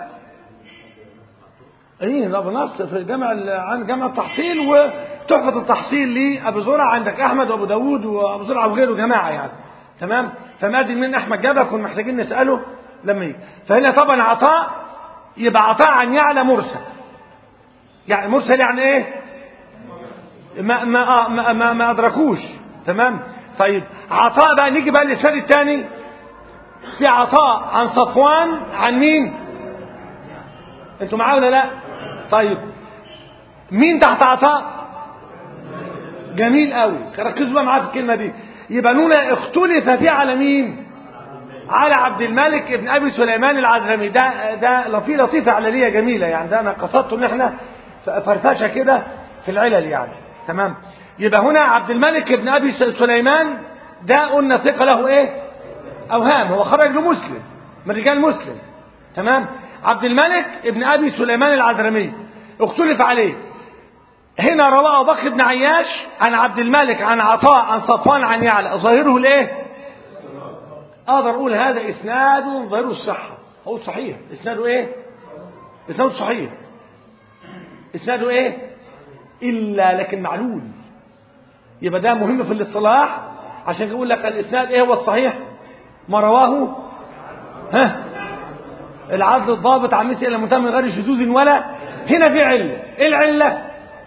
ايه ده بنص في جامع عن جامع التحصيل وتحفة التحصيل لأبو زرع عندك أحمد وأبو داوود وأبو زرع وغيره جماعة يعني تمام فما أدري من أحمد جابها كنا محتاجين نسأله لما يجي فهنا طبعا عطاء يبقى عطاء عن يعلى مرسل يعني مرسل يعني ايه ما ما ما, ما, ما أدركوش تمام طيب عطاء بقى نيجي بقى للسنة الثاني في عطاء عن صفوان عن مين انتوا معايا ولا لا طيب مين تحت عطاء جميل قوي ركزوا بقى معايا في الكلمه دي يبقى نونا اختلف فيه على مين على عبد الملك ابن ابي سليمان العذرمي ده ده في لطيفه علاليه جميله يعني ده انا قصدت ان احنا فرفشه كده في العلل يعني تمام يبقى هنا عبد الملك ابن ابي سليمان ده قلنا ثقه له ايه اوهام هو خرج لمسلم من رجال مسلم تمام عبد الملك ابن ابي سليمان العذرمي اختلف عليه هنا رواه ابو بكر بن عياش عن عبد الملك عن عطاء عن صفوان عن يعلى ظاهره الايه اقدر اقول هذا اسناد ظاهره الصحه هو صحيح اسناده ايه اسناده صحيح اسناده ايه الا لكن معلول يبقى ده مهم في الاصطلاح عشان يقول لك الاسناد ايه هو الصحيح ما رواه ها العدل الضابط عن مثل الى منتهى من غير شذوذ ولا هنا في عله ايه العله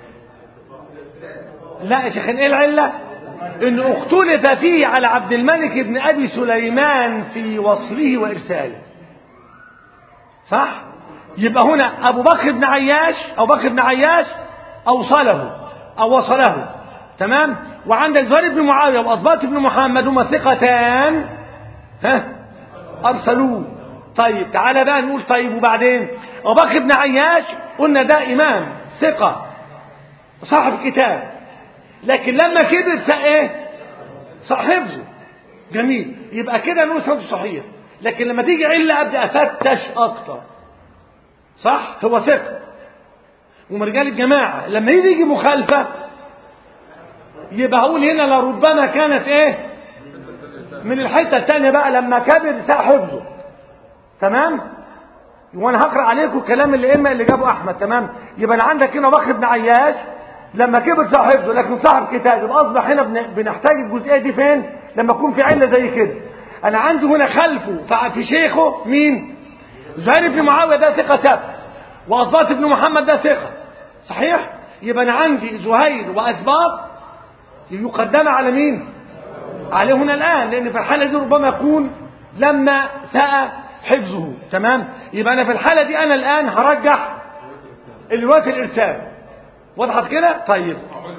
لا يا شيخ ايه العله انه اختلف فيه على عبد الملك بن ابي سليمان في وصله وارساله صح يبقى هنا ابو بكر بن عياش ابو بكر بن عياش اوصله او وصله تمام وعندك زهير بن معاويه واصبات بن محمد هما ثقتان ها ارسلوه طيب تعالى بقى نقول طيب وبعدين ابو بكر بن عياش قلنا ده امام ثقه صاحب كتاب لكن لما كبر ايه حفظه جميل يبقى كده نقول سنده صحيح لكن لما تيجي عله ابدا افتش اكتر صح هو ثقه ومن رجال الجماعه لما يجي يجي مخالفه يبقى هقول هنا لربما كانت ايه من الحته الثانيه بقى لما كبر ساء حفظه تمام وانا هقرا عليكم كلام اللي اما اللي جابه احمد تمام يبقى عندك هنا بكر بن عياش لما كبر صاحب حفظه لكن صاحب كتاب يبقى اصبح هنا بنحتاج الجزئيه دي فين لما يكون في عله زي كده انا عندي هنا خلفه في شيخه مين زهير بن معاويه ده ثقه ثبت واسباط بن محمد ده ثقه صحيح يبقى انا عندي زهير واسباط يقدم على مين عليه هنا الان لان في الحاله دي ربما يكون لما ساء حفظه تمام يبقى انا في الحاله دي انا الان هرجح الوقت الارسال وضحت كده طيب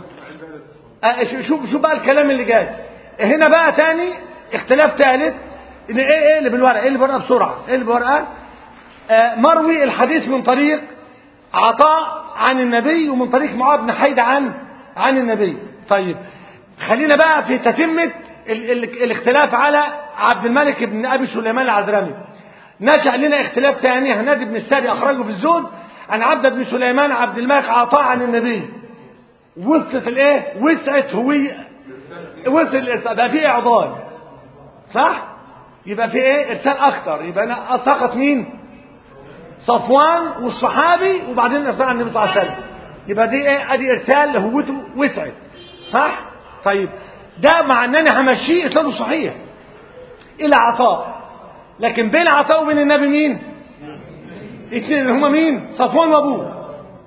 أه شوف شوف بقى الكلام اللي جاي هنا بقى تاني اختلاف ثالث ان ايه ايه اللي بالورقه ايه اللي بالورقه بسرعه ايه اللي بالورقه آه مروي الحديث من طريق عطاء عن النبي ومن طريق معاذ بن حيد عن عن النبي طيب خلينا بقى في تتمه ال ال الاختلاف على عبد الملك بن ابي سليمان العذرمي نشأ لنا اختلاف ثاني هنادي بن الساري اخرجه في الزهد عن عبد بن سليمان عبد الملك عطاء عن النبي وصلت الايه وسعت هوية وصل بقى في اعضال صح يبقى في ايه ارسال اكتر يبقى انا سقط مين صفوان والصحابي وبعدين ارسال عن النبي صلى الله عليه وسلم يبقى دي ايه ادي ارسال هوته وسعت صح طيب ده مع ان انا همشيه اسناده صحيح الى عطاء لكن بين عطاء وبين النبي مين اثنين اللي هما مين صفوان وابوه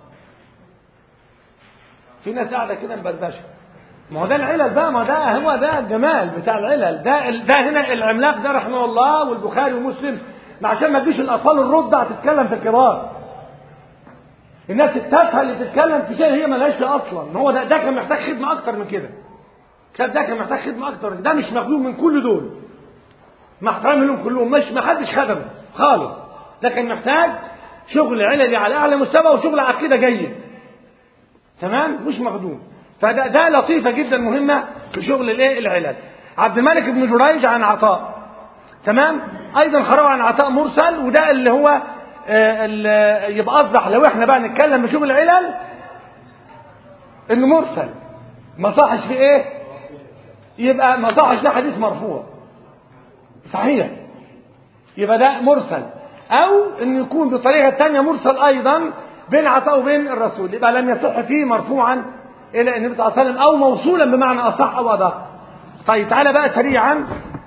في ناس قاعده كده مبربشه ما هو ده العلل بقى ما ده هو ده الجمال بتاع العلل ده ده هنا العملاق ده رحمه الله والبخاري ومسلم ما عشان ما تجيش الاطفال الرضع تتكلم في الكبار الناس التافهه اللي تتكلم في شيء هي مالهاش فيه اصلا هو ده ده كان محتاج خدمه اكتر من كده كتاب ده كان محتاج خدمه اكتر من كده. ده مش مخلوق من كل دول مع احترامي لهم كلهم مش ما حدش خدمه خالص ده كان محتاج شغل عللي على اعلى مستوى وشغل عقيده جيد تمام مش مخدوم فده ده لطيفه جدا مهمه في شغل الايه العلل عبد الملك بن جريج عن عطاء تمام ايضا خرج عن عطاء مرسل وده اللي هو آه، اللي يبقى اصبح لو احنا بقى نتكلم بشغل العلل انه مرسل ما صحش في ايه يبقى ما صحش ده حديث مرفوع صحيح يبقى ده مرسل او انه يكون بطريقه تانية مرسل ايضا بين عطاء وبين الرسول يبقى لم يصح فيه مرفوعا الى النبي صلى الله عليه وسلم او موصولا بمعنى اصح او ادق طيب تعالى بقى سريعا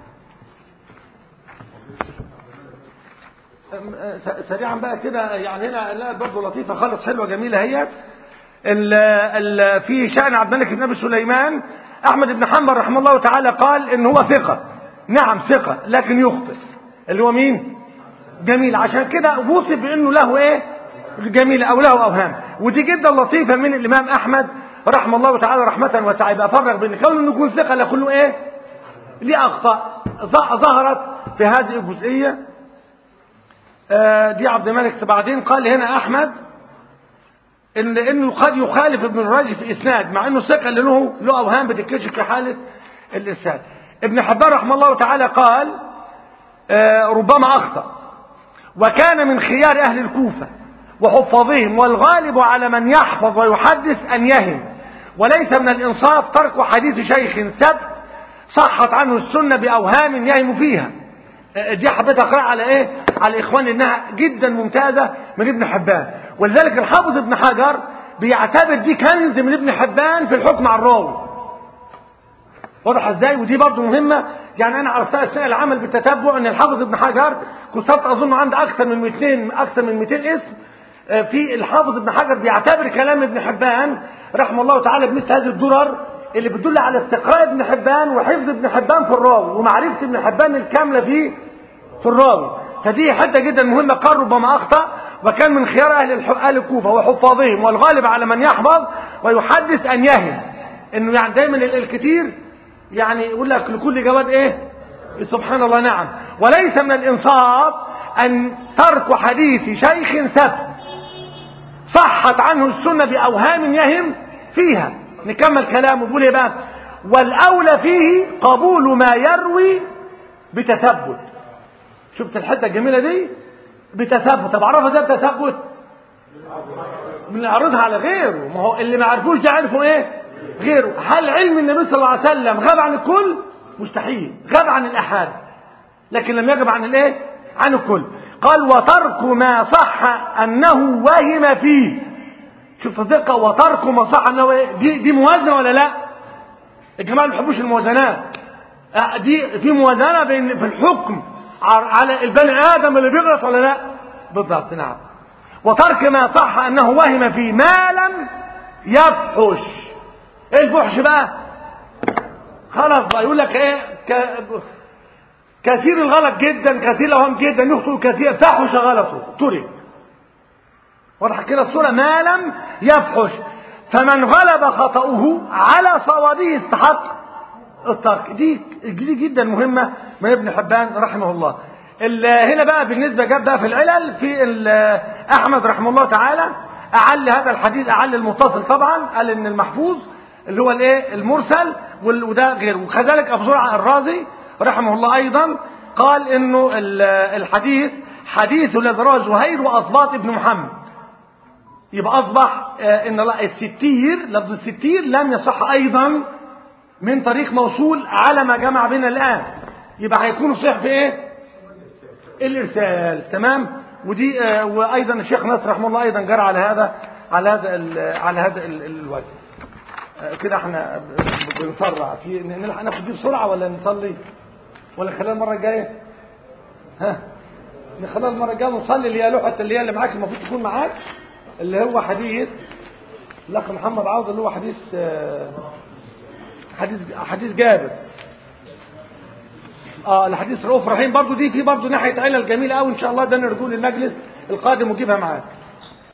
س- سريعا بقى كده يعني هنا لا برضه لطيفه خالص حلوه جميله هي ال ال في شأن عبد الملك بن ابي سليمان احمد بن حنبل رحمه الله تعالى قال ان هو ثقه نعم ثقه لكن يخطئ اللي هو مين جميل عشان كده وصف بانه له ايه جميل او له اوهام ودي جدا لطيفه من الامام احمد رحمه الله تعالى رحمه واسعه يبقى فرق بين كونه انه يكون ثقه لا كله ايه ليه اخطاء ظ- ظهرت في هذه الجزئيه آه، دي عبد الملك بعدين قال هنا احمد ان انه قد يخالف ابن الراجي في اسناد مع انه ثقه اللي له له اوهام بتتكشف في حاله الاسناد ابن حبان رحمه الله تعالى قال آه، ربما اخطا وكان من خيار اهل الكوفه وحفاظهم والغالب على من يحفظ ويحدث ان يهم وليس من الانصاف ترك حديث شيخ سبت صحت عنه السنه باوهام يهم فيها دي حبيت اقرا على ايه على الاخوان انها جدا ممتازه من ابن حبان ولذلك الحافظ ابن حجر بيعتبر دي كنز من ابن حبان في الحكم على الراوي واضح ازاي ودي برضه مهمه يعني انا عرفتها اثناء العمل بالتتبع ان الحافظ ابن حجر كنت اظن عنده اكثر من 200 اكثر من 200 اسم آه، في الحافظ ابن حجر بيعتبر كلام ابن حبان رحمه الله تعالى بمثل هذه الدرر اللي بتدل على استقراء ابن حبان وحفظ ابن حبان في الراوي ومعرفه ابن حبان الكامله في في الراوي فدي حته جدا مهمه قال ربما اخطا وكان من خيار اهل الح- اهل الكوفه وحفاظهم والغالب على من يحفظ ويحدث ان يهم انه يعني دايما ال- الكتير يعني يقول لك لكل جواد ايه سبحان الله نعم وليس من الانصاف ان ترك حديث شيخ ثبت صحت عنه السنه باوهام يهم فيها نكمل كلامه بيقول ايه بقى والاولى فيه قبول ما يروي بتثبت شفت الحته الجميله دي بتثبت طب اعرفها ازاي بتثبت بنعرضها على غيره ما هو اللي ما عرفوش ده عرفوا ايه غيره هل علم النبي صلى الله عليه وسلم غاب عن الكل مستحيل غاب عن الاحاد لكن لم يغب عن الايه عن الكل قال وترك ما صح انه وهم فيه شوف دقه وترك ما صح انه إيه؟ دي دي موازنه ولا لا الجماعه ما بيحبوش الموازنات آه، دي في موازنه بين في الحكم ع- على البني ادم اللي بيغلط ولا لا بالضبط نعم وترك ما صح انه وهم فيه ما لم يفحش ايه الفحش بقى خلاص بقى يقول لك ايه ك... كثير الغلط جدا كثير الاوهام جدا يخطئ كثير فحش غلطه ترك واضح كده الصوره ما لم يفحش فمن غلب خطأه على صوابه استحق الترك دي دي جدا مهمه من ابن حبان رحمه الله ال- هنا بقى بالنسبه جاب بقى في العلل في ال- احمد رحمه الله تعالى اعل هذا الحديث اعل المتصل طبعا قال ان المحفوظ اللي هو الايه المرسل وال- وده غير وكذلك ابو زرع الرازي رحمه الله ايضا قال انه ال- الحديث حديث الذي زهير واصباط ابن محمد يبقى اصبح آه، ان لا- الستير لفظ الستير لم يصح ايضا من طريق موصول على ما جمع بنا الآن يبقى هيكون صحيح في ايه الارسال تمام ودي آه، وايضا الشيخ نصر رحمه الله ايضا جرى على هذا على هذا ال- على هذا ال- الوجه آه، كده احنا ب- بنسرع في نلحق ناخد دي بسرعه ولا نصلي ولا نخليها المره الجايه ها نخليها المره الجايه ونصلي اللي هي لوحه اللي هي اللي معاك المفروض تكون معاك اللي هو حديث الاخ محمد عوض اللي هو حديث آه، حديث حديث جابر اه الحديث رؤوف رحيم برضو دي في برضو ناحيه علل جميله قوي ان شاء الله ده نرجو للمجلس القادم وجيبها معاك